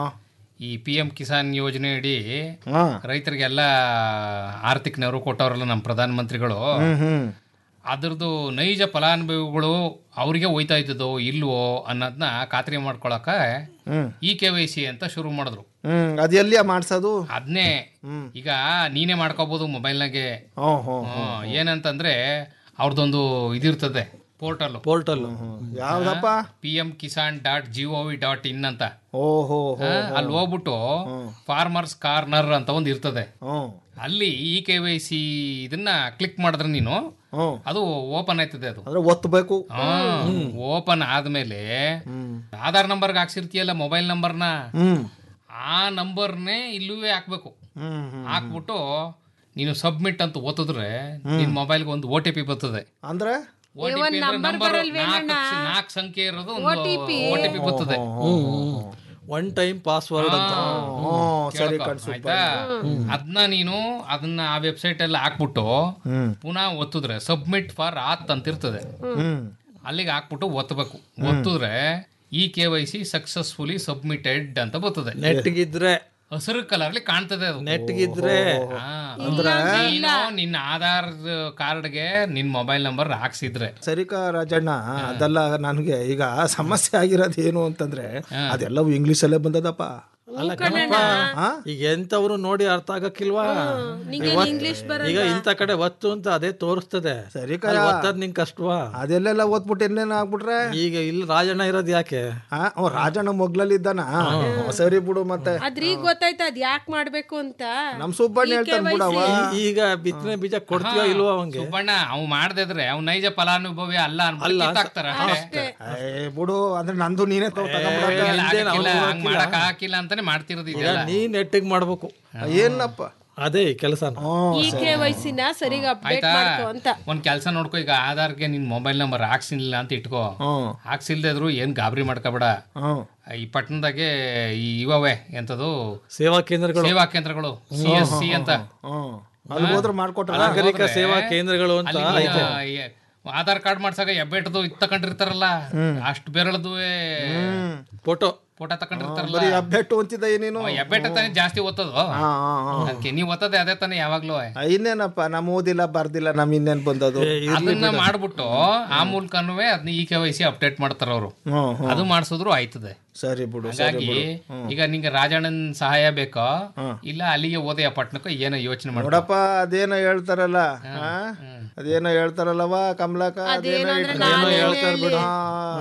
ಈ ಪಿ ಎಂ ಕಿಸಾನ್ ಯೋಜನೆ ಅಡಿ ಹಾ. ರೈತರಿಗೆಲ್ಲ ಆರ್ಥಿಕ ನೆರವು ಕೊಟ್ಟವ್ರಲ್ಲ ನಮ್ಮ ಪ್ರಧಾನ ಮಂತ್ರಿಗಳು ಹ್ಮ್ ಹ್ಮ್ ಅದ್ರದ್ದು ನೈಜ ಫಲಾನುಭವಿಗಳು ಅವರಿಗೆ ಹೋಯ್ತಾ ಇದ್ದದೋ ಇಲ್ವೋ ಅನ್ನೋದನ್ನ ಖಾತ್ರಿ ಮಾಡ್ಕೊಳಕ ಹ್ಮ್ ಇ ಕೆ ವೈ ಸಿ ಅಂತ ಶುರು ಮಾಡಿದ್ರು ಹ್ಮ್ ಅದು ಎಲ್ಲಿಯ ಮಾಡ್ಸೋದು ಅದನ್ನೇ ಈಗ ನೀನೇ ಮಾಡ್ಕೋಬಹುದು ಮೊಬೈಲ್ನಾಗೆ ಹ್ಞೂ ಹ್ಞೂ ಏನಂತಂದ್ರೆ ಅವ್ರದ್ದೊಂದು ಇದಿರ್ತದೆ ಪೋರ್ಟಲ್ ಪೋರ್ಟಲ್ ಯಾವ್ದಪ್ಪ P M Kisan dot G O V dot in ಅಂತ ಓಹೋ ಆ, ಅಲ್ಲಿ ಹೋಗ್ಬಿಟ್ಟು ಫಾರ್ಮರ್ಸ್ ಕಾರ್ನರ್ ಅಂತ ಒಂದು ಇರ್ತದೆ ಹ್ಞೂ ಅಲ್ಲಿ ಇ ಕೆ ವೈ ಸಿ ಇದನ್ನ ಕ್ಲಿಕ್ ಮಾಡಿದ್ರೆ ನೀನು ಹ್ಞೂ ಅದು ಓಪನ್ ಆಯ್ತದೆ ಅದು ಅಂದ್ರೆ ಒತ್ತಬೇಕು ಓಪನ್ ಆದ್ಮೇಲೆ ಆಧಾರ್ ನಂಬರ್ಗೆ ಹಾಕ್ಸಿರ್ತೀಯಲ್ಲ ಮೊಬೈಲ್ ನಂಬರ್ನ ಹ್ಮ್ ಆ ನಂಬರ್ನೇ ಇಲ್ಲೂ ಹಾಕ್ಬೇಕು ಹ್ಮ್ ಹ್ಮ್ ಹಾಕ್ಬಿಟ್ಟು ನೀನು ಸಬ್ಮಿಟ್ ಅಂತ ಓದಿದ್ರೆ ನಿನ್ ಮೊಬೈಲ್ಗೆ ಒಂದು ಓ ಟಿ ಪಿ ಬರ್ತದೆ ಅಂದ್ರೆ ಓ ಟಿ ಪಿ ನಂಬರ್ ನಾಲ್ಕು ಸಂಖ್ಯೆ ಇರೋದು ಒಂದು ಓ ಟಿ ಪಿ ಬರ್ತದೆ ಒನ್ ಟೈಮ್ ಪಾಸ್ವರ್ಡ್ ಅಂತ ಹ್ಞೂ ಸರಿ ಕೇಳ್ಕೊ, ಕಣ್ಸು ಆಯ್ತಾ ಅದನ್ನ ನೀನು ಅದನ್ನ ಆ ವೆಬ್ಸೈಟ್ ಅಲ್ಲಿ ಹಾಕ್ಬಿಟ್ಟು ಹ್ಮ್ ಪುನಃ ಒತ್ತಿದ್ರೆ ಸಬ್ಮಿಟ್ ಫಾರ್ ಆತ್ ಅಂತ ಇರ್ತದೆ ಹ್ಮ್ ಅಲ್ಲಿಗೆ ಹಾಕ್ಬಿಟ್ಟು ಒತ್ತಬೇಕು ಒತ್ತಿದ್ರೆ E K Y C successfully submitted ಅಂತ ಬರ್ತದೆ ನೆಟ್ಗಿದ್ರೆ ಹಸಿರು ಕಲರ್ ಅಲ್ಲಿ ಕಾಣ್ತದೆ ಅದು ನೆಟ್ಗಿದ್ರೆ ಹಾ. ನೀನು ನಿನ್ನ ಆಧಾರ್ ಕಾರ್ಡ್ಗೆ ನಿನ್ ಮೊಬೈಲ್ ನಂಬರ್ ಹಾಕ್ಸಿದ್ರೆ ಸರಿಕಾ ರಾಜಣ್ಣ ಅದೆಲ್ಲ ನನಗೆ ಈಗ ಸಮಸ್ಯೆ ಆಗಿರೋದು ಏನು ಅಂತಂದ್ರೆ ಅದೆಲ್ಲವೂ ಇಂಗ್ಲಿಷಲ್ಲೇ ಬಂದದಪ್ಪ ಅಲ್ಲ ಕಣಪ್ಪ ಈಗ ಎಂತವ್ರು ನೋಡಿ ಅರ್ಥ ಆಗಕ್ಕಿಲ್ವಾ ಇವತ್- ಈಗ ಇಂಥ ಕಡೆ ಒತ್ತು ಅಂತ ಅದೇ ತೋರಿಸ್ತದೆ ಸರಿ ಅಲ್ಲಿ ಒತ್ತದ್ ನಿಂಗೆ ಕಷ್ಟವಾ ಅದೆಲ್ಲೆಲ್ಲ ಓದ್ಬಿಟ್ಟು ಇನ್ನೇನು ಆಗ್ಬಿಟ್ರೆ ಈಗ ಇಲ್ಲಿ ರಾಜಣ್ಣ ಇರೋದು ಯಾಕೆ ಹಾ ಓ ರಾಜಣ್ಣ ಮೊಗ್ಲಲ್ಲಿ ಇದ್ದಾನ ಸರಿ ಬಿಡು ಮತ್ತೆ ಆದ್ರೆ ಈಗ ಗೊತ್ತಾಯ್ತು ಅದ್ ಯಾಕೆ ಮಾಡ್ಬೇಕು ಅಂತ ನಮ್ ಸುಬ್ಬಣ್ಣ ಹೇಳ್ತಾನೆ ಬಿಡವ ಈ- ಈಗ ಬಿತ್ತನೆ ಬೀಜ ಕೊಡ್ತೀಯೋ ಇಲ್ವೋ ಅವಂಗೆ ಸುಬ್ಬಣ್ಣ ಅವ್ ಮಾಡ್ದಿದ್ರೆ ಅವ್ ನೈಜ ಫಲಾನುಭವಿ ಅಲ್ಲ ಅನ್ಬಿಟ್ಟು ಕಿತ್ತಾಕ್ತಾರ ಅಷ್ಟೇ ಏ ಬಿಡು ಅಂದ್ರೆ ನಂದು ನೀನೇ ತಗೋ ತಗೊಂಬಿಡಕ್ಕ. ಇಲ್ಲ, ಆಗಕ್ಕಿಲ್ಲ, ಹಂಗ್ ಮಾಡಕ್ ಹಾಕಿಲ್ಲ ಅಂತಾನೆ ಮಾಡ್ತಿರೋದು ಈಗ ಇದೆಲ್ಲ ನೀ ನೆಟ್ಟಿಗೆ ಮಾಡ್ಬೇಕು ಏನಪ್ಪ ಅದೇ ಕೆಲಸ ಈ ಕೆ ವೈಸಿನ ಸರಿಗ ಅಪ್ಡೇಟ್ ಆಯ್ತಾ ಮಾಡ್ಕೊ ಅಂತ ಒಂದ್ ಕೆಲ್ಸ ನೋಡ್ಕೊ ಈಗ ಆಧಾರ್ಗೆ ನಿನ್ ಮೊಬೈಲ್ ನಂಬರ್ ಹಾಕ್ಸಿಲ್ಲ ಅಂತ ಇಟ್ಕೋ ಹ್ಮ್ ಹಾಕ್ಸಿಲ್ದೇ ಇದ್ರು ಏನ್ ಗಾಬರಿ ಮಾಡ್ಕೋಬೇಡ ಹ್ಮ್ ಈ ಪಟ್ಟಣದಾಗೆ ಈ ಇವವೆ ಎಂತದು ಸೇವಾ ಕೇಂದ್ರಗಳು ಸೇವಾ ಕೇಂದ್ರಗಳು ಸಿ ಎಸ್ ಸಿ ಅಂತ ಹ್ಮ್ ಅಲ್ಲಿ ಹೋದ್ರೆ ಮಾಡ್ಕೊಟ್ರ ನಾಗರಿಕ ಸೇವಾ ಕೇಂದ್ರಗಳು ಅಂತ ಅಲ್ಲಿ ಐತೆ ಈ ಆಧಾರ್ ಕಾರ್ಡ್ ಮಾಡ್ಸಾಗ ಎಬ್ಬೆಟ್ದು ಇದ್ ತಕೊಂಡಿರ್ತಾರಲ್ಲ ಅಷ್ಟು ಬೆರಳದುವೆ ಫೋಟೋ ಫೋಟೋ ತಕೊಂಡಿರ್ತಾರಲ್ಲ ಬರೀ ಅಬ್ಬೆಟ್ಟು ಅಂತಿದ್ದ ಏನೇನು ಎಬ್ಬೆಟ್ಟ ತಾನೇ ಜಾಸ್ತಿ ಓದ್ತದು ಹಾ ಹಾ ಹಾ ಅದಕ್ಕೆ ನೀವ್ ಓದದೆ ಅದೇ ತಾನೇ ಯಾವಾಗ್ಲೂ ಆ, ಇನ್ನೇನಪ್ಪ ನಮ್ ಓದಿಲ್ಲ ಬರ್ದಿಲ್ಲ ನಮ್ ಇನ್ನೇನ್ ಬಂದದು ಅದನ್ನ ಮಾಡ್ಬಿಟ್ಟು ಆ ಮೂಲಕನೂ ಅದನ್ನ E K Y C update ಮಾಡ್ತಾರ ಅವರು ಹ್ಮ್ ಹ್ಮ್ ಅದು ಮಾಡಿಸಿದ್ರು ಆಯ್ತದೆ ಸರಿ ಬಿಡು ಸರಿ ಹಾಗಾಗಿ ಈಗ ನಿಂಗೆ ರಾಜಣ್ಣನ್ ಸಹಾಯ ಬೇಕೋ ಇಲ್ಲ ಅಲ್ಲಿಗೆ ಓದೆಯ ಪಟ್ಟಣಕ್ಕೋ ಏನೋ ಯೋಚನೆ ಮಾಡ ನೋಡಪ್ಪ ಅದೇನೋ ಹೇಳ್ತಾರಲ್ಲ ಆ? ಅದೇನೋ ಹೇಳ್ತಾರಲ್ಲವ ಕಮಲಾಕ ಅದೇನೋ ಇಟ್ಕೊಂಡು ಹೇಳ್ತಾರ ಬಿಡು ಹಾ,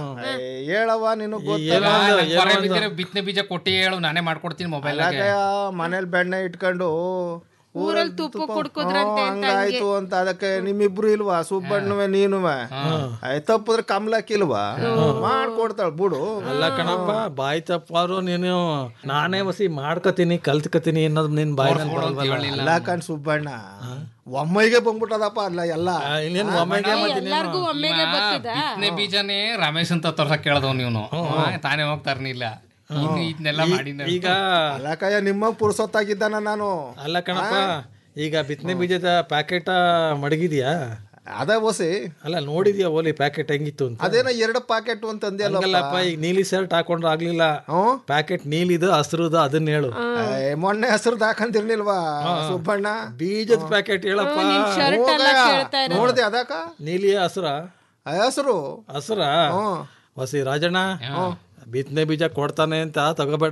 ಏ, ಹೇಳವ್ವ ನಿನಗ್ ಗೊತ್ತಲ್ಲ ಬಿತ್ತನೆ ಬೀಜ ಕೊಟ್ಟಿ ಹೇಳು ನಾನೇ ಮಾಡ್ಕೊಡ್ತೀನಿ ಮೊಬೈಲ್ ಅಲ್ಲಕಯ್ಯ, ಮನೇಲಿ ಬೆಣ್ಣೆ ಇಟ್ಕೊಂಡು ಊರಲ್ಲಿ ತುಪ್ಪ ಕುಡ್ಕುದ್ರಂತೆ ಅಂತ ಹಂಗಾಯ್ತು ಅಂತ ಅದಕ್ಕೆ ನಿಮ್ಮಿಬ್ರು ಇಲ್ವಾ ಸುಬ್ಬಣ್ಣವೆ ನೀನುವೆ ಆಯ್ತ್ ತಪ್ಪಿದ್ರೆ ಕಮಲಕ್ ಇಲ್ವಾ ಮಾಡ್ಕೊಡ್ತಾಳ ಬಿಡು ಅಲ್ಲ ಕಣಪ್ಪ ಬಾಯಿ ತಪ್ಪಾರು ನೀನು ನಾನೇ ವಸಿ ಮಾಡ್ಕತೀನಿ ಕಲ್ತ್ಕತೀನಿ ಅನ್ನೋದು ನಿನ್ ಬಾಯಿನಲ್ಲಿ ಬರಲ್ವಲ್ಲ ಅಲ್ಲ ಕಣ್ ಸುಬ್ಬಣ್ಣ ಒಮ್ಮೆಗೆ ಬಂದ್ಬಿಟ್ಟದಪ್ಪ ಅಲ್ಲ ಎಲ್ಲ ಇನ್ನೇನು ಒಮ್ಮೆಗೆ ಮತ್ತೆ ನೀನು ಎಲ್ಲಾರ್ಗೂ ಒಮ್ಮೆಗೆ ಬರ್ತದ ಬಿತ್ತನೆ ಬೀಜನೇ ರಮೇಶ್ ಅಂತ ತೋರ್ಸಕ್ ಕೇಳ್ದವ್ ನೀವು ತಾನೇ ಹೋಗ್ತಾರನಿಲ್ಲ ಇನ್ನು ಇದನ್ನೆಲ್ಲ ಮಾಡಿ ಈಗ ಅಲ್ಲಕಯ್ಯ ನಿಮ್ಮ ಪುರ್ಸೊತ್ತಾಗಿದ್ದಾನ ನಾನು ಅಲ್ಲ ಕಣಪ್ಪ ಈಗ ಬಿತ್ತನೆ ಬೀಜದ ಪ್ಯಾಕೆಟ್ ಮಡಗಿದ್ಯಾ ಅದ ಓಸಿ ಅಲ್ಲ ನೋಡಿದ್ಯಾ ಓಲಿ ಪ್ಯಾಕೆಟ್ ಹೆಂಗಿತ್ತು ಅಂತ ಅದೇನೋ ಎರಡು ಪಾಕೆಟ್ ಅಂತ ಅಂದ್ಯಲ್ಲ ಹಂಗಲ್ಲಪ್ಪ ಈಗ ನೀಲಿ ಶರ್ಟ್ ಹಾಕೊಂಡ್ರೆ ಆಗ್ಲಿಲ್ಲ ಹ್ಮ್ ಪ್ಯಾಕೆಟ್ ನೀಲಿದು ಹಸ್ರುದು ಅದನ್ನ ಹೇಳು ಏ, ಮೊನ್ನೆ ಹಸ್ರು ಹಾಕಂತಿರ್ಲಿಲ್ವಾ ಸುಬ್ಬಣ್ಣ ಬೀಜದ ಪ್ಯಾಕೆಟ್ ಹೇಳಪ್ಪ ಶರ್ಟ್ ಎಲ್ಲ ಹೋಗಯ್ಯ. ಕೇಳ್ತಾ ಇರೋದು ನೋಡ್ದೆ ಅದಕ್ಕ ನೀಲಿ ಹಸ್ರ ಹೆಸರು ಹಸ್ರ ಹ್ಮ್ ವಸಿ ರಾಜಣ್ಣ ಬಿತ್ತನೆ ಬೀಜ ಕೊಡ್ತಾನೆ ಅಂತ ತಗೋಬೇಡ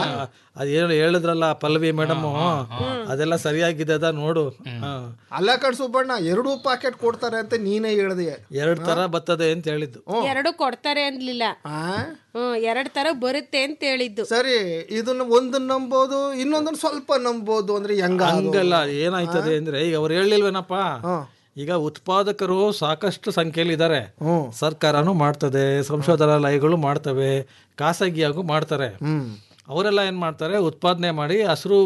ಅದೇನು ಹೇಳಿದ್ರಲ್ಲ ಪಲ್ಲವಿ ಮೇಡಮ್ ಅದೆಲ್ಲ ಸರಿಯಾಗಿದೆ ಅದ ನೋಡು ಹಾ. ಅಲ್ಲ ಕಣ್ ಸುಬ್ಬಣ್ಣ ಎರಡು ಪಾಕೆಟ್ ಕೊಡ್ತಾರೆ ಅಂತ ನೀನೇ ಹೇಳ್ದೆ ಎರಡ್ ತರ ಬರ್ತದೆ ಅಂತ ಹೇಳಿದ್ದು ಎರಡು ಕೊಡ್ತಾರೆ ಅನ್ಲಿಲ್ಲ ಆ? ಹ್ಮ್ ಎರಡ್ ತರ ಬರುತ್ತೆ ಅಂತ ಹೇಳಿದ್ದು ಸರಿ ಇದನ್ನ ಒಂದು ನಂಬೋದು ಇನ್ನೊಂದನ್ನ ಸ್ವಲ್ಪ ನಂಬೋದು ಅಂದ್ರೆ ಹೆಂಗ ಅದು? ಹಂಗಲ್ಲ ಏನಾಯ್ತದೆ ಅಂದ್ರೆ ಈಗ ಅವ್ರು ಹೇಳಿಲ್ವೇನಪ್ಪ ಈಗ ಉತ್ಪಾದಕರು ಸಾಕಷ್ಟು ಸಂಖ್ಯೆಯಲ್ಲಿ ಇದ್ದಾರೆ ಹ್ಮ್ ಸರ್ಕಾರನು ಮಾಡ್ತದೆ ಸಂಶೋಧನಾಲಯಗಳು ಮಾಡ್ತವೆ ಖಾಸಗಿಯಾಗೂ ಮಾಡ್ತಾರೆ ಹ್ಮ್ ಅವರೆಲ್ಲ ಏನು ಮಾಡ್ತಾರೆ ಉತ್ಪಾದನೆ ಮಾಡಿ ಹಸಿರು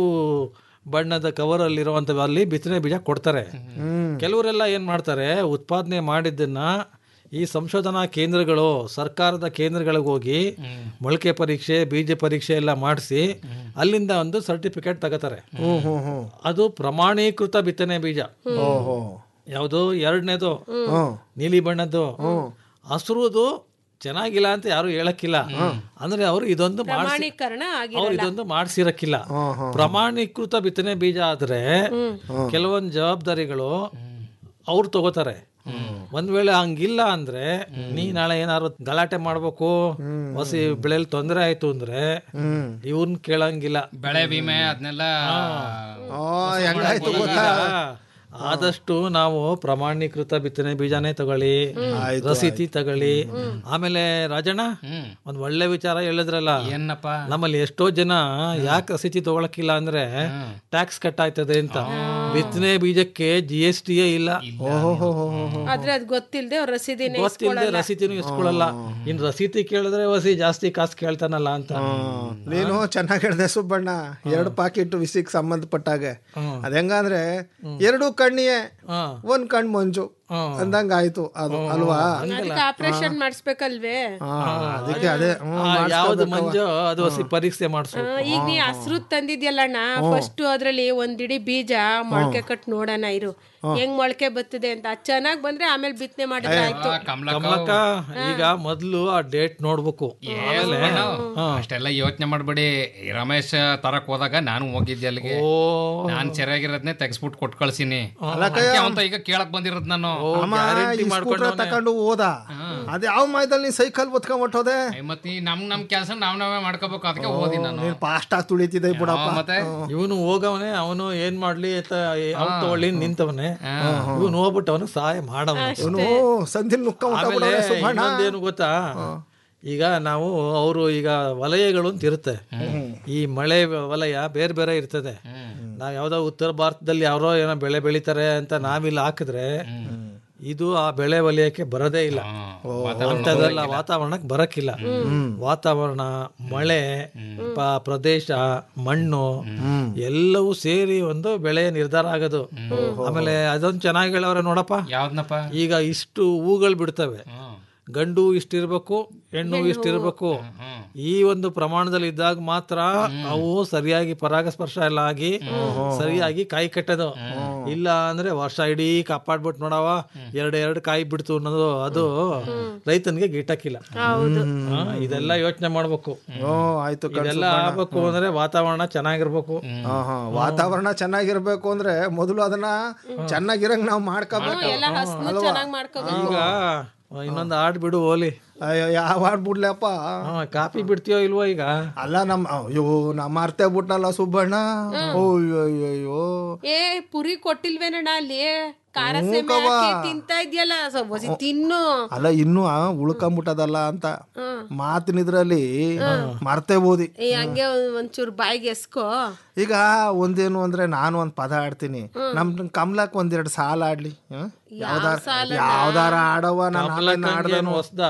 ಬಣ್ಣದ ಕವರ್ ಅಲ್ಲಿರುವಂತ ಅಲ್ಲಿ ಬಿತ್ತನೆ ಬೀಜ ಕೊಡ್ತಾರೆ ಕೆಲವರೆಲ್ಲ ಏನು ಮಾಡ್ತಾರೆ ಉತ್ಪಾದನೆ ಮಾಡಿದ್ದನ್ನ ಈ ಸಂಶೋಧನಾ ಕೇಂದ್ರಗಳು ಸರ್ಕಾರದ ಕೇಂದ್ರಗಳಿಗೆ ಹೋಗಿ ಮೊಳಕೆ ಪರೀಕ್ಷೆ ಬೀಜ ಪರೀಕ್ಷೆ ಎಲ್ಲ ಮಾಡಿಸಿ ಅಲ್ಲಿಂದ ಒಂದು ಸರ್ಟಿಫಿಕೇಟ್ ತಗೋತಾರೆ ಹ್ಮ್ ಹ್ಮ್ ಹ್ಮ್ ಅದು ಪ್ರಮಾಣೀಕೃತ ಬಿತ್ತನೆ ಬೀಜ ಓಹೋ ಯಾವುದು ಎರಡನೇದು ಹ್ಮ್ ನೀಲಿ ಬಣ್ಣದ್ದು ಹಸಿರುದು ಚೆನ್ನಾಗಿಲ್ಲ ಅಂತ ಯಾರು ಹೇಳಕ್ಕಿಲ್ಲ ಅಂದ್ರೆ ಅವರು ಇದೊಂದು ಮಾಡ್ಸಿ ಪ್ರಮಾಣೀಕರಣ ಆಗಿ ಅವ್ರು ಇದೊಂದು ಮಾಡ್ಸಿರಕ್ಕಿಲ್ಲ ಪ್ರಮಾಣೀಕೃತ ಬಿತ್ತನೆ ಬೀಜ ಆದ್ರೆ ಕೆಲವೊಂದು ಜವಾಬ್ದಾರಿಗಳು ಅವ್ರು ತಗೋತಾರೆ ಒಂದ್ ವೇಳೆ ಹಂಗಿಲ್ಲ ಅಂದ್ರೆ ನೀ ನಾಳೆ ಏನಾದ್ರು ಗಲಾಟೆ ಮಾಡ್ಬೇಕು ಹೊಸಿ ಬೆಳೆಯಲ್ಲಿ ತೊಂದರೆ ಆಯ್ತು ಅಂದ್ರೆ ಇವನ್ ಕೇಳಂಗಿಲ್ಲ ಬೆಳೆ ವಿಮೆ ಅದನ್ನೆಲ್ಲ ಹೆಂಗಾಯ್ತು ಗೊತ್ತಾ ಆದಷ್ಟು ನಾವು ಪ್ರಮಾಣೀಕೃತ ಬಿತ್ತನೆ ಬೀಜನೇ ತಗೊಳ್ಳಿ ರಸೀತಿ ತಗೊಳ್ಳಿ ಆಮೇಲೆ ರಾಜಣ್ಣ ಒಂದ್ ಒಳ್ಳೆ ವಿಚಾರ ಹೇಳಿದ್ರಲ್ಲ ಏನಪ್ಪ ನಮ್ಮಲ್ಲಿ ಎಷ್ಟೋ ಜನ ಯಾಕೆ ರಸೀತಿ ತಗೊಳಕಿಲ್ಲ ಅಂದ್ರೆ ಟ್ಯಾಕ್ಸ್ ಕಟ್ ಆಯ್ತದೆ ಅಂತ ಬಿತ್ತನೆ ಬೀಜಕ್ಕೆ ಜಿ ಎಸ್ ಟಿಯೇ ಇಲ್ಲ ಆದ್ರೆ ಅದ್ ಗೊತ್ತಿಲ್ದೆ ಅವ್ರ ರಸೀದಿನೇ ಗೊತ್ತಿಲ್ಲದೆ ರಸೀತಿನೂ ಇಸ್ಕೊಳಲ್ಲ ಇನ್ ರಸೀತಿ ಕೇಳಿದ್ರೆ ಹೊಸಿ ಜಾಸ್ತಿ ಕಾಸು ಕೇಳ್ತಾನಲ್ಲ ಅಂತ ನೀನು ಚೆನ್ನಾಗಿ ಹೇಳ್ದೆ ಸುಬ್ಬಣ್ಣ ಎರಡು ಪಾಕೆಟ್ ವಿಸಿಗ್ ಸಂಬಂಧಪಟ್ಟಾಗೆ ಅದ್ ಹೆಂಗಂದ್ರೆ ಎರಡು ಕಣ್ಣಿಯೇ ಒಂದ್ ಕಣ್ ಮಂಜು ಅಂದಂಗ ಆಯ್ತು ಅದು ಅಲ್ವಾ ಅದಕ್ಕೆ ಆಪರೇಷನ್ ಮಾಡಿಸ್ಬೇಕಲ್ವೇ ಹಾ, ಅದಕ್ಕೆ ಅದೇ ಹ್ಮ್, ಆ, ಯಾವ್ದು ಮಾಡಿಸ್ಕೋಬೇಕವ್ವ. ಮಂಜು ಅದು ಹೊಸಿ ಪರೀಕ್ಷೆ ಮಾಡಿಸು ಆ, ಈಗ ನೀ ಹಸ್ರು ತಂದಿದ್ಯಲ್ಲಣ್ಣ ಫಸ್ಟ್ ಅದ್ರಲ್ಲಿ ಒಂದಿಡಿ ಬೀಜ ಮೊಳಕೆ ಕಟ್ ನೋಡೋಣ ಇರು ಹೆಂಗ್ ಮೊಳಕೆ ಬರ್ತದೆ ಅಂತ ಅದ್ ಚೆನ್ನಾಗ್ ಬಂದ್ರೆ ಆಮೇಲೆ ಬಿತ್ತನೆ ಮಾಡಿದ್ರೆ ಆಯ್ತು ಕಮಲಕ್ಕ ಈಗ ಮೊದ್ಲು ಆ ಡೇಟ್ ನೋಡ್ಬೇಕು ಆಮೇಲೆ ಅಷ್ಟೆಲ್ಲ ಯೋಚನೆ ಮಾಡ್ಬೇಡಿ ರಮೇಶ್ ತರಕ್ ಹೋದಾಗ ನಾನು ಹೋಗಿದ್ದೆ ಅಲ್ಲಿಗೆ ನಾನ್ ಸರಿಯಾಗಿರೋದ್ನೇ ತೆಗ್ಸ್ಬಿಟ್ಟು ಕೊಟ್ಟು ಕಳ್ಸಿನಿ ಅದಕ್ಕೆ ಅವಂತ ಈಗ ಕೇಳಕ್ ಬಂದಿರೋದ್ ನಾನು ಅಮ್ಮ, ಈ ಸ್ಕೂಟ್ರ್ ತಕೊಂಡು ಹೋದ ಅದ್ ಯಾವ ಮಾಯದಲ್ಲಿ ನೀನ್ ಸೈಕಲ್ ಒತ್ಕೊಂಡ್ ಹೊಟ್ಟೋದೆ ಮತ್ ನೀ ನಮ್ ನಮ್ ಕೆಲಸ ನಾವ್ ನಾವೇ ಮಾಡ್ಕೋಬೇಕು ಅದಕ್ಕೆ ಓದಿ ನಾನು ನೀನ್ ಫಾಸ್ಟ್ ಆಗಿ ತುಳಿತಿದ್ದೆ ಬಿಡಪ್ಪ ಮತ್ತೆ ಇವನು ಹೋಗವನೆ ಅವನು ಏನ್ ಮಾಡ್ಲಿ ಅಂತ ಅವ್ನ್ ತಗೊಳ್ಳಿ ನಿಂತವನೆ ಇವನು ಹೋಗ್ಬಿಟ್ಟು ಅವನು ಸಹಾಯ ಮಾಡವನೆ ಇವನು ಸಂಧಿಲ್ ನುಕ್ಕ ಆಮೇಲೆ ಇನ್ನೊಂದೇನು ಗೊತ್ತಾ ಈಗ ನಾವು ಅವರು ಈಗ ವಲಯಗಳು ಅಂತ ಇರುತ್ತೆ ಈ ಮಳೆ ವಲಯ ಬೇರೆ ಬೇರೆ ಇರ್ತದೆ ನಾವ್ ಯಾವ್ದೋ ಉತ್ತರ ಭಾರತದಲ್ಲಿ ಯಾರೋ ಏನೋ ಬೆಳೆ ಬೆಳಿತಾರೆ ಅಂತ ನಾವಿಲ್ಲಿ ಹಾಕಿದ್ರೆ ಇದು ಆ ಬೆಳೆ ವಲಯಕ್ಕೆ ಬರೋದೇ ಇಲ್ಲ ಅಂಥದ್ದೆಲ್ಲ ವಾತಾವರಣಕ್ಕೆ ಬರಕ್ಕಿಲ್ಲ ವಾತಾವರಣ ಮಳೆ ಪ- ಪ್ರದೇಶ ಮಣ್ಣು ಎಲ್ಲವೂ ಸೇರಿ ಒಂದು ಬೆಳೆ ನಿರ್ಧಾರ ಆಗೋದು ಆಮೇಲೆ ಅದೊಂದು ಚೆನ್ನಾಗಿ ಹೇಳವ್ರೆ ನೋಡಪ್ಪ ಯಾವ್ದನಪ್ಪ ಈಗ ಇಷ್ಟು ಹೂಗಳು ಬಿಡ್ತವೆ ಗಂಡು ಇಷ್ಟಿರ್ಬೇಕು ಹೆಣ್ಣು ಇಷ್ಟಿರ್ಬೇಕು ಈ ಒಂದು ಪ್ರಮಾಣದಲ್ಲಿ ಇದ್ದಾಗ ಮಾತ್ರ ಅವು ಸರಿಯಾಗಿ ಪರಾಗಸ್ಪರ್ಶ ಎಲ್ಲ ಆಗಿ ಸರಿಯಾಗಿ ಕಾಯಿ ಕಟ್ಟೋದು ಇಲ್ಲ ಅಂದ್ರೆ ವರ್ಷ ಇಡೀ ಕಾಪಾಡ್ಬಿಟ್ಟು ನೋಡವ ಎರಡ್ ಎರಡು ಕಾಯಿ ಬಿಡ್ತು ಅನ್ನೋದು ಅದು ರೈತನಿಗೆ ಗಿಟ್ಟಕ್ಕಿಲ್ಲ ಹಾ, ಇದೆಲ್ಲ ಯೋಚನೆ ಮಾಡ್ಬೇಕು ಓ ಆಯ್ತು ಕಣ್ ಇದೆಲ್ಲ ಸುಬ್ಬಣ್ಣ. ಆಗ್ಬೇಕು ಅಂದ್ರೆ ವಾತಾವರಣ ಚೆನ್ನಾಗಿರ್ಬೇಕು ಹಾ, ಹಾ. ವಾತಾವರಣ ಚೆನ್ನಾಗಿರ್ಬೇಕು ಅಂದ್ರೆ ಮೊದಲು ಅದನ್ನ ಚೆನ್ನಾಗಿರಂಗ್ ನಾವು ಮಾಡ್ಕೋಬೇಕು ಎಲ್ಲ ಹಸ್ನು ಚೆನ್ನಾಗ್ ಮಾಡ್ಕೋಬೇಕು ಈಗ ಇನ್ನೊಂದು ಹಾಡ್ ಬಿಡು ಓಲಿ ಅಯ್ಯೋ ಯಾವ ಆಡ್ಬಿಡ್ಲಪ್ಪ ಹಾ, ಕಾಪಿ ಬಿಡ್ತೀಯೋ ಇಲ್ವೋ ಈಗ ಅಲ್ಲ ನಮ್ ಅಯ್ಯೋ ನಾ ಮರ್ತೇ ಬಿಟ್ನಲ್ಲ ಸುಬ್ಬಣ್ಣ ಅಯ್ಯೋ ಅಯ್ಯೋ ಏ ಪುರಿ ಕೊಟ್ಟಿಲ್ವೇನಣ್ಣ ಅಲ್ಲಿ ಖಾರ ಸೆಮೆ ಹಾಕಿ ತಿಂತಾ ಇದ್ಯಲ್ಲ ಸ್ವಲ್ಪ ಹೊಸಿ ತಿನ್ನು ಅಲ್ಲ ಇನ್ನು ಆ ಉಳ್ಕೊಂಬಿಟ್ಟದಲ್ಲ ಅಂತ ಮಾತಿನಿದ್ರಲ್ಲಿ ಮರ್ತೇ ಬೋದಿ ಏ ಹಂಗೆ ಒಂದ್- ಒಂಚೂರ್ ಬಾಯಿಗೆ ಎಸ್ಕೋ ಈಗ ಒಂದೇನು ಅಂದ್ರೆ ನಾನು ಒಂದ್ ಪದ ಆಡ್ತೀನಿ ನಮ್ ಕಮಲಕ್ ಒಂದೆರಡು ಸಾಲ ಆಡ್ಲಿ ಹ? ಯಾವ್ದಾರ ಯಾವ್ದಾರ ಆಡವ ನಾನು ಆಮೇಲೆ ಆಡ್ದೇನು ಹೊಸ್ದ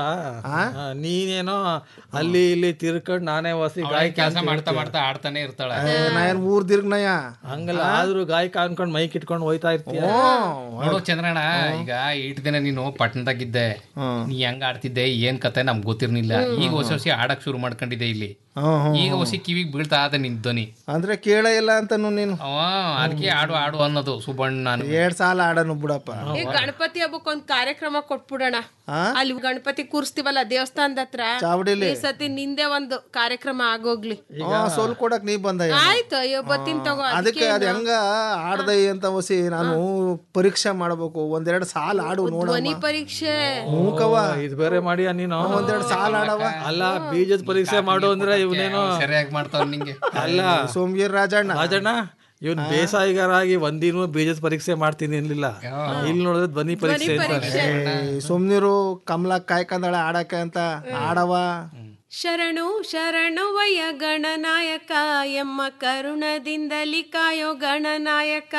ನೀನೇನೋ ಅಲ್ಲಿ ಇಲ್ಲಿ ತಿರ್ಕೊಂಡ್ ನಾನೇ ಹೊಸಿ ಗಾಯಕ ಕೆಲಸ ಮಾಡ್ತಾ ಮಾಡ್ತಾ ಆಡ್ತಾನೆ ಇರ್ತಾಳೆ ನಾ ಏನ್ ಊರ್ ದಿರ್ಗ್ನಯ್ಯ ಹಂಗಲ್ಲ ಆದ್ರೂ ಗಾಯಕ ಅನ್ಕೊಂಡ್ ಮೈಕ್ ಇಟ್ಕೊಂಡ್ ಹೋಯ್ತಾ ಇರ್ತೀಯ ನೋಡು ಚಂದ್ರಣ್ಣ ಈಗ ಇಟ್ ದಿನ ನೀನು ಪಟ್ಟಣದಾಗಿದ್ದೆ ನೀ ಹೆಂಗ್ ಆಡ್ತಿದ್ದೆ ಏನ್ ಕತೆ ನಮ್ಗೆ ಗೊತ್ತಿರ್ಲಿಲ್ಲ ಈಗ ಹೊಸ ಹೊಸ ಆಡಕ್ ಶುರು ಮಾಡ್ಕೊಂಡಿದ್ದೆ ಇಲ್ಲಿ ಈಗ ಹೊಸಿ ಕಿವಿಗ್ ಬೀಳ್ತಾ ಅದ ನಿನ್ ಧ್ವನಿ ಅಂದ್ರೆ ಕೇಳೇ ಇಲ್ಲ ಅಂತನು ನೀನು ಅವ ಅದಕ್ಕೆ ಆಡು ಆಡು ಅನ್ನೋದು ಸುಬ್ಬಣ್ಣ ನಾನು ಎರಡ್ ಸಾಲ ಆಡನು ಬಿಡಪ್ಪ ಈ ಗಣಪತಿ ಹಬ್ಬಕ್ಕೆ ಒಂದ್ ಕಾರ್ಯಕ್ರಮ ಕೊಟ್ಬಿಡೋಣ ಆ? ಅಲ್ಲಿ ಗಣಪತಿ ಕೂರ್ಸ್ತೀವಲ್ಲ ದೇವಸ್ಥಾನದ ಹತ್ರ ಚಾವಡಿಲಿ? ಈ ಸತಿ ನಿಂದೆ ಒಂದು ಕಾರ್ಯಕ್ರಮ ಆಗೋಗ್ಲಿ ಆ, ಸೋಲ್ ಕೊಡಕ್ ನೀ ಬಂದ ಆಯ್ತು ಅಯ್ಯೋ ಬತ್ತೀನಿ ತಗೋ ಅದಕ್ಕೆ ಅದ್ ಹೆಂಗ ಆಡ್ದೈ ಅಂತ ಹೊಸಿ ನಾನು ಪರೀಕ್ಷೆ ಮಾಡ್ಬೇಕು ಒಂದೆರಡು ಸಾಲ ಆಡು ನೋಡ ಧ್ವನಿ ಪರೀಕ್ಷೆ ಮೂಕವ ಇದು ಬೇರೆ ಮಾಡಿಯ ನೀನು ಒಂದೆರಡು ಸಾಲ ಆಡವ ಅಲ್ಲ ಬೀಜದ ಪರೀಕ್ಷೆ ಮಾಡು ಅಂದ್ರೆ ಇವನೇನೋ ಸರಿಯಾಗಿ ಮಾಡ್ತಾವ ನಿಂಗೆ ಅಲ್ಲ ಸೋಮವೀರ್ ರಾಜಣ್ಣ ರಾಜಣ್ಣ ಇವನ್ ಬೇಸಾಯಿಗಾರ ಆಗಿ ಒಂದಿನೂ ಬೀಜದ ಪರೀಕ್ಷೆ ಮಾಡ್ತೀನಿ ಅನ್ಲಿಲ್ಲ ಇಲ್ಲಿ ನೋಡಿದ್ರೆ ಧ್ವನಿ ಪರೀಕ್ಷೆ ಅಂತಾನೆ. ಸುಮ್ನಿರು ಕಮಲ ಕಾಯ್ಕಂದಳ ಆಡಕ್ಕೆ ಅಂತ ಆಡವ ಶರಣು ಶರಣುವಯ್ಯ ಗಣನಾಯಕ ಎಮ್ಮ ಕರುಣದಿಂದಲಿ ಕಾಯೋ ಗಣನಾಯಕ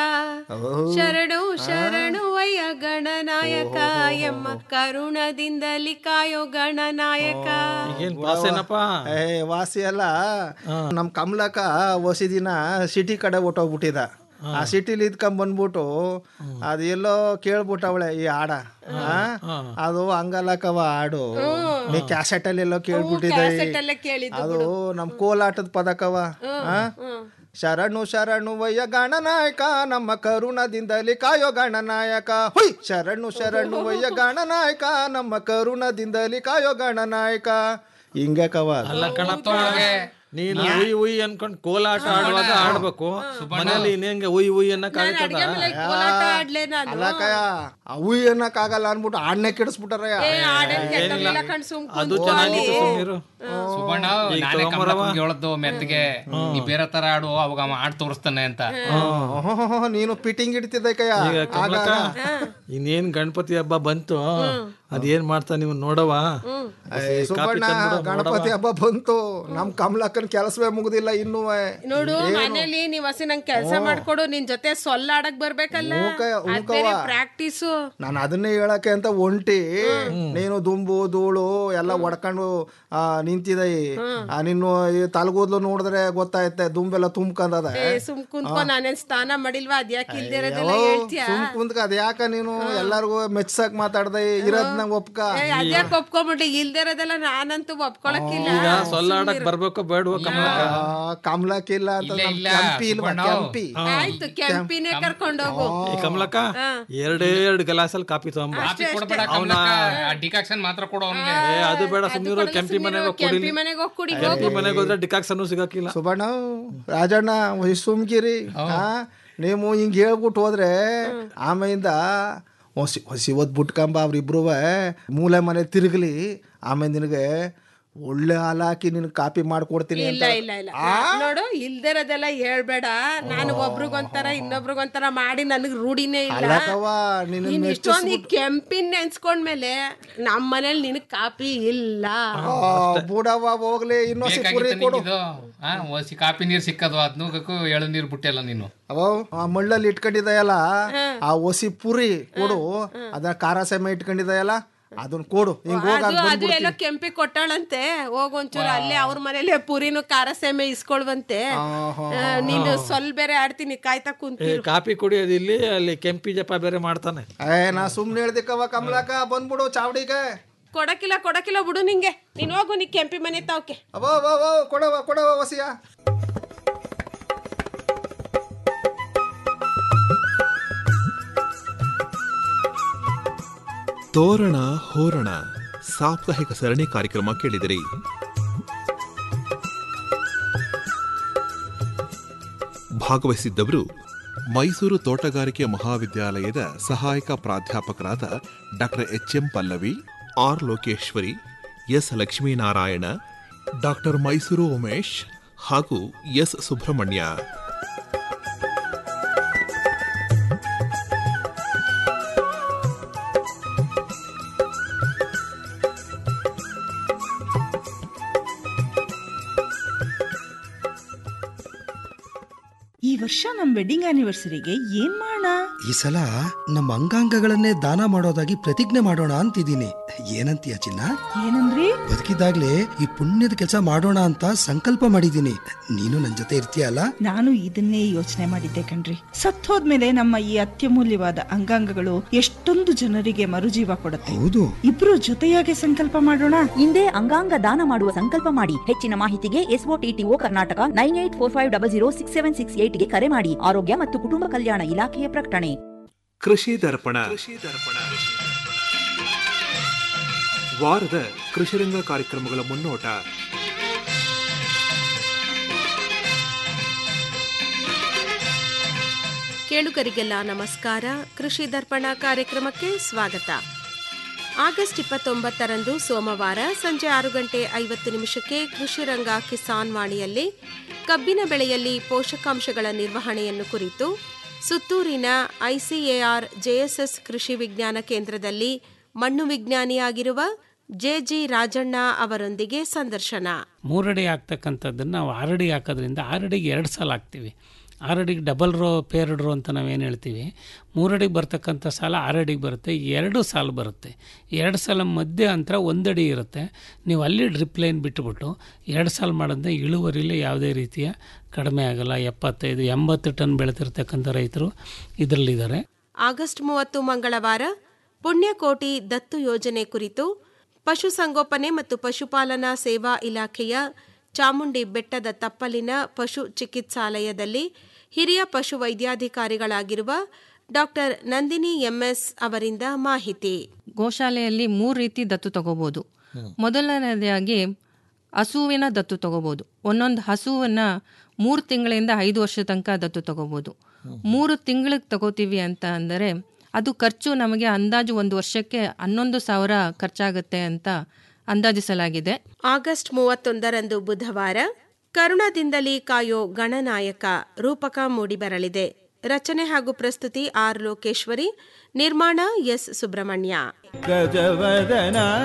ಶರಣು ಶರಣುವಯ್ಯ ಗಣನಾಯಕ ಎಮ್ಮ ಕರುಣದಿಂದಲಿ ಕಾಯೋ ಗಣನಾಯಕ ಈಗೇನ್ ಪಾಸೇನಪ್ಪ ಏ ವಾಸಿ ಅಲ್ಲ ನಮ್ ಕಮಲಕ ಹೊಸಿ ದಿನ ಸಿಟಿ ಕಡೆ ಹೊಟ್ಟೋಗ್ಬಿಟ್ಟಿದ ಆ ಸಿಟಿಲಿ ಇದ್ಕೊಂಡ್ ಬಂದ್ಬಿಟ್ಟು ಅದು ಎಲ್ಲೋ ಕೇಳ್ಬಿಟ್ಟವಳೆ ಈ ಹಾಡ ಆ? ಅದು ಹಂಗಲ್ಲಕವ ಹಾಡು ನೀ ಕ್ಯಾಸೆಟ್ ಅಲ್ಲಿ ಎಲ್ಲೋ ಕೇಳ್ಬಿಟ್ಟಿದೆ ಅಲ್ಲೇ ಕೇಳಿದ್ದು ಅದು ನಮ್ ಕೋಲಾಟದ ಪದಕವ ಆ? ಶರಣು ಶರಣು ವಯ್ಯ ಗಣನಾಯಕ ನಮ್ಮ ಕರುಣದಿಂದಲಿ ಕಾಯೋ ಗಣನಾಯಕ ಹುಯ್ ಶರಣು ಶರಣು ವಯ್ಯ ಗಣನಾಯಕ ನಮ್ಮ ಕರುಣದಿಂದಲಿ ಕಾಯೋ ಗಣನಾಯಕ ಹಿಂಗೆ ಕವ ಅಲ್ಲ ಕಣಪ್ಪ ನೀನು ಉಯ್ ಉಯ್ ಅನ್ಕೊಂಡ್ ಕೋಲಾಟ ಆಡುವಾಗ ಆಡ್ಬೇಕು ಮನೇಲಿ ಇನ್ನೇಂಗೆ ಉಯ್ ಉಯ್ ಅನ್ನಕ್ ಅಡ್ಗೆ ಮನೆಯಲ್ಲಿ ಕೋಲಾಟ ಆಡ್ಲೆ ನಾನು ಅಲ್ಲ ಕಯ ಅವು ಅನ್ನಕ್ಕಾಗಲ್ಲ ಅನ್ಬಿಟ್ಟು ಆಡ್ನೆ ಕೆಡಿಸ್ಬಿಟ್ಟಾರಯ್ಯ ಏ ಆಡೇನ್ ಕೆಟ್ಟೋಗಿಲ್ಲ ಕಣ್ ಸುಮ್ ಅದು ಕುಂತ್ಕೊ ಚೆನ್ನಾಗಿತ್ತು ಅಲ್ಲಿ. ಸುಮ್ನಿರು ಸುಬ್ಬಣ್ಣ ಈಗ ನಾನೇ ತಗೊಂಬರವ? ಕಮಲಕ್ಕಂಗೆ ಹೇಳದ್ದು ಮೆತ್ತಗೆ ನೀ ಬೇರೆ ತರ ಆಡು ಅವಾಗ ಅವ ಆಡ್ ತೋರಿಸ್ತಾನೆ ಅಂತ ಆಹ್, ನೀನು ಫಿಟ್ಟಿಂಗ್ ಇಡ್ತಿದ್ದೆ ಕಯ್ಯ ಈಗ ಆಗ ಕಮಲಕ್ಕ ಇನ್ನೇನ್ ಗಣಪತಿ ಹಬ್ಬ ಬಂತು ಅದೇನ್ ಮಾಡ್ತಾ ನೀವು ನೋಡವ ಏ, ಸುಬ್ಬಣ್ಣ ಗಣಪತಿ ಹಬ್ಬ ಬಂತು ನಮ್ ಕಮಲಕ್ಕನ್ ಕೆಲಸವೇ ಮುಗುದಿಲ್ಲ ಇನ್ನೂ ನೋಡು ಮನೇಲಿ ನೀವ್ ಹಸಿ ನಂಗೆ ಕೆಲಸ ಮಾಡ್ಕೊಡು ನಿನ್ ಜೊತೆ ಸೊಲ್ಲಾಡಕ್ ಬರ್ಬೇಕಲ್ಲ ಹೂಕಯ್ಯ, ಅದ್ ಹೂಕವ್ವ. ಬೇರೆ ಪ್ರಾಕ್ಟೀಸು ನಾನು ಅದನ್ನೇ ಹೇಳಕ್ಕೆ ಅಂತ ಒಂಟಿ ನೀನು ದುಂಬು ಧೂಳು ಎಲ್ಲ ಒಡ್ಕೊಂಡು ಆ, ನಿಂತಿದೈ ಆ, ನಿನ್ನು ಈ ತಲಗೂದ್ಲು ನೋಡಿದ್ರೆ ಗೊತ್ತಾಯ್ತೆ ದುಂಬೆಲ್ಲ ತುಂಬ್ಕೊಂಡದ ಏ ಸುಮ್ ಕುಂತ್ಕೊ ನಾನೇನ್ ಸ್ನಾನ ಮಾಡಿಲ್ವಾ ಅದ್ಯಾಕೆ ಇಲ್ದಿರೋದೆಲ್ಲ ಹೇಳ್ತೀಯ ಸುಮ್ ಕುಂತ್ಕ ಅದ್ ಯಾಕ ನೀನು ಎಲ್ಲಾರ್ಗು ಮೆಚ್ಸಕ್ ಮಾತಾಡ್ದೆ ಇರೋದ್ ನಂಗೆ ಒಪ್ಕ ಏ ಅದ್ಯಾಕೆ ಒಪ್ಕೊಂಬಿಟ್ಟಿ ಇಲ್ದಿರೋದೆಲ್ಲ ನಾನಂತೂ ಒಪ್ಕೊಳಕ್ಕಿಲ್ಲ ಈಗ ಸೊಲ್ಲಾಡಕ್ ಬರ್ಬೇಕು ಬೇಡವ ಕಮಲಕ್ಕ ಆ, ಕಮಲಕ್ಕಿಲ್ಲ ಅಂತ ಇಲ್ಲ, ನಮ್ ಇಲ್ಲ, ಕೆಂಪಿ ಇಲ್ವಾ ಸುಬ್ಬಣ್ಣ. ಕೆಂಪಿ ಆಯ್ತು ಕೆಂಪಿನೇ ಕರ್ಕೊಂಡೋಗು ಈ ಕಮಲಕ್ಕ ಎರಡೇ ಎರಡು ಗ್ಲಾಸಲ್ಲಿ ಕಾಪಿ ತಗೊಂಬ ಕಾಫಿ ಕೊಡ್ಬೇಡ ಕಮಲಕ್ಕ ಡಿಕಾಕ್ಷನ್ ಮಾತ್ರ ಕೊಡು ಅವ್ನಿಗೆ ಏ ಅದು ಬೇಡ ಸುಮ್ಮನಿರು ಕೆಂಪಿ ಮನೆಗೆ ಹೋಗಿ ಕುಡಿಲಿ ಕೆಂಪಿ ಮನೆಗೆ ಹೋಗಿ ಕುಡಿ ಕೆಂಪಿ ಮನೆಗೆ ಹೋದ್ರೆ ಡಿಕಾಕ್ಸನ್ನು ಸಿಗಕ್ಕಿಲ್ಲ ಸುಬಣ್ಣ ರಾಜಣ್ಣ ವಯಸ್ಸು ಸುಮ್ಕಿರಿ ಹಾ ನೀವು ಹಿಂಗ್ ಹೇಳ್ಬಿಟ್ಟು ಹೋದ್ರೆ ಆಮೇಲಿಂದ ಹೊಸಿ ಹೊಸಿ ಒದ್ ಬಿಟ್ಕೊಂಬ ಅವ್ರಿಬ್ರು ಮೂಲೆ ಮನೆ ತಿರುಗಲಿ ಆಮೇಲೆ ನಿನಗೆ ಒಳ್ಳೆ ಹಾಲು ಹಾಕಿ ನಿನಗೆ ಕಾಪಿ ಮಾಡ್ಕೊಡ್ತೀನಿ ಅಂತ ಇಲ್ಲ ಇಲ್ಲ ಇಲ್ಲ ನೋಡು ಇಲ್ದಿರೋದೆಲ್ಲ ಹೇಳ್ಬೇಡ ನಾನು ಒಬ್ರಿಗೊಂಥರ ಇನ್ನೊಬ್ರಿಗೊಂಥರ ಮಾಡಿ ನನಗ್ ರೂಢಿನೇ ಇಲ್ಲ ಅಲ್ಲಕವ್ವ ನಿನ್ನ ನೀನ್ ಇಷ್ಟೊಂದು ಈ ಕೆಂಪಿನ ನೆನ್ಸ್ಕೊಂಡ್ಮೇಲೆ ನಮ್ಮ ಮನೇಲಿ ನಿನಗ್ ಕಾಪಿ ಇಲ್ಲ ಬುಡವ್ವ ಹೋಗ್ಲಿ ಇನ್ನೊಸಿ ಪುರಿ ಬೇಕಾಗಿತ್ತು ಕೊಡು ನಿಂಗಿದು ಆ ಒಸಿ ಕಾಪಿ ನೀರ್ ಸಿಕ್ಕದು ಅದ್ನೂಗಕ್ಕೂ ಎಳು ನೀರ್ ಬಿಟ್ಟಿಲ್ಲ ನೀನು ಅವ ಆ ಮಳ್ಳಲ್ಲಿ ಇಟ್ಕೊಂಡಿದೆಯಲ್ಲ ಆ ಒಸಿ ಪುರಿ ಕೊಡು ಅದ ಖಾರ ಸೆಮೆ ಇಟ್ಕೊಂಡಿದೆಯಲ್ಲ ಅದನ್ನ ಕೊಡು ಹಿಂಗ್ ಹೋಗ ಅದು ಅದು ಎಲ್ಲೋ ಕೆಂಪಿ ಕೊಟ್ಟಾಳಂತೆ ಹೋಗ್ ಒಂಚೂರು ಅಲ್ಲೇ ಅವ್ರ ಮನೇಲಿ ಪುರಿನು ಖಾರ ಸೇಮೆ ಇಸ್ಕೊಳ್ವಂತೆ ಆ, ನೀನು ಸ್ವಲ್ಪ ಬೇರೆ ಆಡ್ತೀನಿ ಕಾಯ್ತಾ ಕುಂತ ಏ ಕಾಪಿ ಕುಡಿಯೋದು ಇಲ್ಲಿ ಅಲ್ಲಿ ಕೆಂಪಿ ಜಪ ಬೇರೆ ಮಾಡ್ತಾನೆ ಏ ನಾ ಸುಮ್ನೆ ಹೇಳ್ದಿಕ್ಕವ ಕಮಲಾಕ ಬಂದ್ಬಿಡು ಚಾವಡಿಗೆ ಕೊಡಕಿಲ್ಲ ಕೊಡಕಿಲ್ಲ ಬಿಡು ನಿಂಗೆ ನೀನ್ ಹೋಗು ನೀ ಕೆಂಪಿ ಮನೆ ತಾವ್ಕೆ ಅವ ಅವ ಅವ ಕೊಡವ ಕೊಡವ ವಸಿಯ ತೋರಣ ಹೋರಣ ಸಾಪ್ತಾಹಿಕ ಸರಣಿ ಕಾರ್ಯಕ್ರಮ ಕೇಳಿದಿರಿ ಭಾಗವಹಿಸಿದ್ದವರು ಮೈಸೂರು ತೋಟಗಾರಿಕೆ ಮಹಾವಿದ್ಯಾಲಯದ ಸಹಾಯಕ ಪ್ರಾಧ್ಯಾಪಕರಾದ doctor H M Pallavi R Lokeshwari S Lakshminarayana doctor Mysuru Umesh ಹಾಗೂ ಎಸ್ ಸುಬ್ರಹ್ಮಣ್ಯ ಈ ವರ್ಷ ನಮ್ ವೆಡ್ಡಿಂಗ್ ಆನಿವರ್ಸರಿಗೆ ಏನ್ ಮಾಡೋಣ ಈ ಸಲ ನಮ್ಮ ಅಂಗಾಂಗಗಳನ್ನೇ ದಾನ ಮಾಡೋದಾಗಿ ಪ್ರತಿಜ್ಞೆ ಮಾಡೋಣ ಅಂತಿದ್ದೀನಿ ಏನಂತೀಯ ಚಿನ್ನ ಏನಂದ್ರಿ ಬದುಕಿದಾಗ್ಲೇ ಈ ಪುಣ್ಯದ ಕೆಲಸ ಮಾಡೋಣ ಅಂತ ಸಂಕಲ್ಪ ಮಾಡಿದ್ದೀನಿ ನೀನು ನನ್ ಜೊತೆ ಇರ್ತೀಯಲ್ಲ ನಾನು ಇದನ್ನೇ ಯೋಚನೆ ಮಾಡಿದ್ದೆ ಕಣ್ರಿ ಸತ್ತೋದ್ಮೇಲೆ ನಮ್ಮ ಈ ಅತ್ಯಮೂಲ್ಯವಾದ ಅಂಗಾಂಗಗಳು ಎಷ್ಟೊಂದು ಜನರಿಗೆ ಮರುಜೀವ ಕೊಡುತ್ತೆ ಹೌದು ಇಬ್ರು ಜೊತೆಯಾಗಿ ಸಂಕಲ್ಪ ಮಾಡೋಣ ಹಿಂದೆ ಅಂಗಾಂಗ ದಾನ ಮಾಡುವ ಸಂಕಲ್ಪ ಮಾಡಿ ಹೆಚ್ಚಿನ ಮಾಹಿತಿಗೆ SOTTO Karnataka nine eight four five double zero six seven six ಏಟ್ಗೆ ಕರೆ ಮಾಡಿ ಆರೋಗ್ಯ ಮತ್ತು ಕುಟುಂಬ ಕಲ್ಯಾಣ ಇಲಾಖೆಯ ಪ್ರಕಟಣೆ ಕೃಷಿ ದರ್ಪಣ ವಾರದ ಕೃಷಿರಂಗ ಕಾರ್ಯಕ್ರಮಗಳ ಮುನ್ನೋಟ ಕೇಳುಗರಿಗೆಲ್ಲ ನಮಸ್ಕಾರ ಕೃಷಿ ದರ್ಪಣ ಕಾರ್ಯಕ್ರಮಕ್ಕೆ ಸ್ವಾಗತ ಆಗಸ್ಟ್ ಇಪ್ಪತ್ತೊಂಬತ್ತರಂದು ಸೋಮವಾರ ಸಂಜೆ ಆರು ಗಂಟೆ ಐವತ್ತು ನಿಮಿಷಕ್ಕೆ ಕೃಷಿ ರಂಗ ಕಿಸಾನ್ ವಾಣಿಯಲ್ಲಿ ಕಬ್ಬಿನ ಬೆಳೆಯಲ್ಲಿ ಪೋಷಕಾಂಶಗಳ ನಿರ್ವಹಣೆಯನ್ನು ಕುರಿತು ಸುತ್ತೂರಿನ ಐಸಿಎಆರ್ ಜೆಎಸ್ಎಸ್ ಕೃಷಿ ವಿಜ್ಞಾನ ಕೇಂದ್ರದಲ್ಲಿ ಮಣ್ಣು ವಿಜ್ಞಾನಿಯಾಗಿರುವ ಜೆಜಿ ರಾಜಣ್ಣ ಅವರೊಂದಿಗೆ ಸಂದರ್ಶನ ಮೂರಡಿ ಹಾಕ್ತಕ್ಕಂಥದ್ದನ್ನು ನಾವು ಆರಡಿ ಹಾಕೋದ್ರಿಂದ ಆರಡಿಗೆ ಎರಡು ಸಾಲ ಹಾಕ್ತೀವಿ ಆರಡಿಗೆ ಡಬಲ್ ರೋ ಪೇರ್ಡ್ ರೋ ಅಂತ ನಾವೇನು ಹೇಳ್ತೀವಿ ಮೂರಡಿಗೆ ಬರ್ತಕ್ಕಂಥ ಸಾಲ ಆರಡಿಗೆ ಬರುತ್ತೆ ಎರಡು ಸಾಲು ಬರುತ್ತೆ ಎರಡು ಸಾಲ ಮಧ್ಯೆ ಅಂತರ ಒಂದಡಿ ಇರುತ್ತೆ ನೀವು ಅಲ್ಲಿ ಡ್ರಿಪ್ ಲೈನ್ ಬಿಟ್ಟುಬಿಟ್ಟು ಎರಡು ಸಾಲು ಮಾಡೋದ್ರೆ ಇಳುವರಿಲಿ ಯಾವುದೇ ರೀತಿಯ ಕಡಿಮೆ ಆಗಲ್ಲ ಎಪ್ಪತ್ತೈದು ಎಂಬತ್ತು ಟನ್ ಬೆಳೆತಿರ್ತಕ್ಕಂಥ ರೈತರು ಇದರಲ್ಲಿದ್ದಾರೆ ಆಗಸ್ಟ್ ಮೂವತ್ತು ಮಂಗಳವಾರ ಪುಣ್ಯಕೋಟಿ ದತ್ತು ಯೋಜನೆ ಕುರಿತು ಪಶುಸಂಗೋಪನೆ ಮತ್ತು ಪಶುಪಾಲನಾ ಸೇವಾ ಇಲಾಖೆಯ ಚಾಮುಂಡಿ ಬೆಟ್ಟದ ತಪ್ಪಲಿನ ಪಶು ಚಿಕಿತ್ಸಾಲಯದಲ್ಲಿ ಹಿರಿಯ ಪಶು ವೈದ್ಯಾಧಿಕಾರಿಗಳಾಗಿರುವ ಡಾಕ್ಟರ್ ನಂದಿನಿ ಎಂಎಸ್ ಅವರಿಂದ ಮಾಹಿತಿ ಗೋಶಾಲೆಯಲ್ಲಿ ಮೂರು ರೀತಿ ದತ್ತು ತಗೋಬೋದು ಮೊದಲನೇದಾಗಿ ಹಸುವಿನ ದತ್ತು ತಗೋಬೋದು ಒಂದೊಂದು ಹಸುವನ್ನು ಮೂರು ತಿಂಗಳಿಂದ ಐದು ವರ್ಷ ತನಕ ದತ್ತು ತಗೋಬೋದು ಮೂರು ತಿಂಗಳಿಗೆ ತಗೋತೀವಿ ಅಂತ ಅಂದರೆ ಅದು ಖರ್ಚು ನಮಗೆ ಅಂದಾಜು ಒಂದು ವರ್ಷಕ್ಕೆ ಹನ್ನೊಂದು ಸಾವಿರ ಖರ್ಚಾಗುತ್ತೆ ಅಂತ ಅಂದಾಜಿಸಲಾಗಿದೆ ಆಗಸ್ಟ್ ಮೂವತ್ತೊಂದರಂದು ಬುಧವಾರ ಕರುಣದಿಂದಲೇ ಕಾಯೋ ಗಣನಾಯಕ ರೂಪಕ ಮೂಡಿಬರಲಿದೆ ರಚನೆ ಹಾಗೂ ಪ್ರಸ್ತುತಿ ಆರ್ ಲೋಕೇಶ್ವರಿ ನಿರ್ಮಾಣ ಎಸ್ ಸುಬ್ರಹ್ಮಣ್ಯ ಗಜವದನ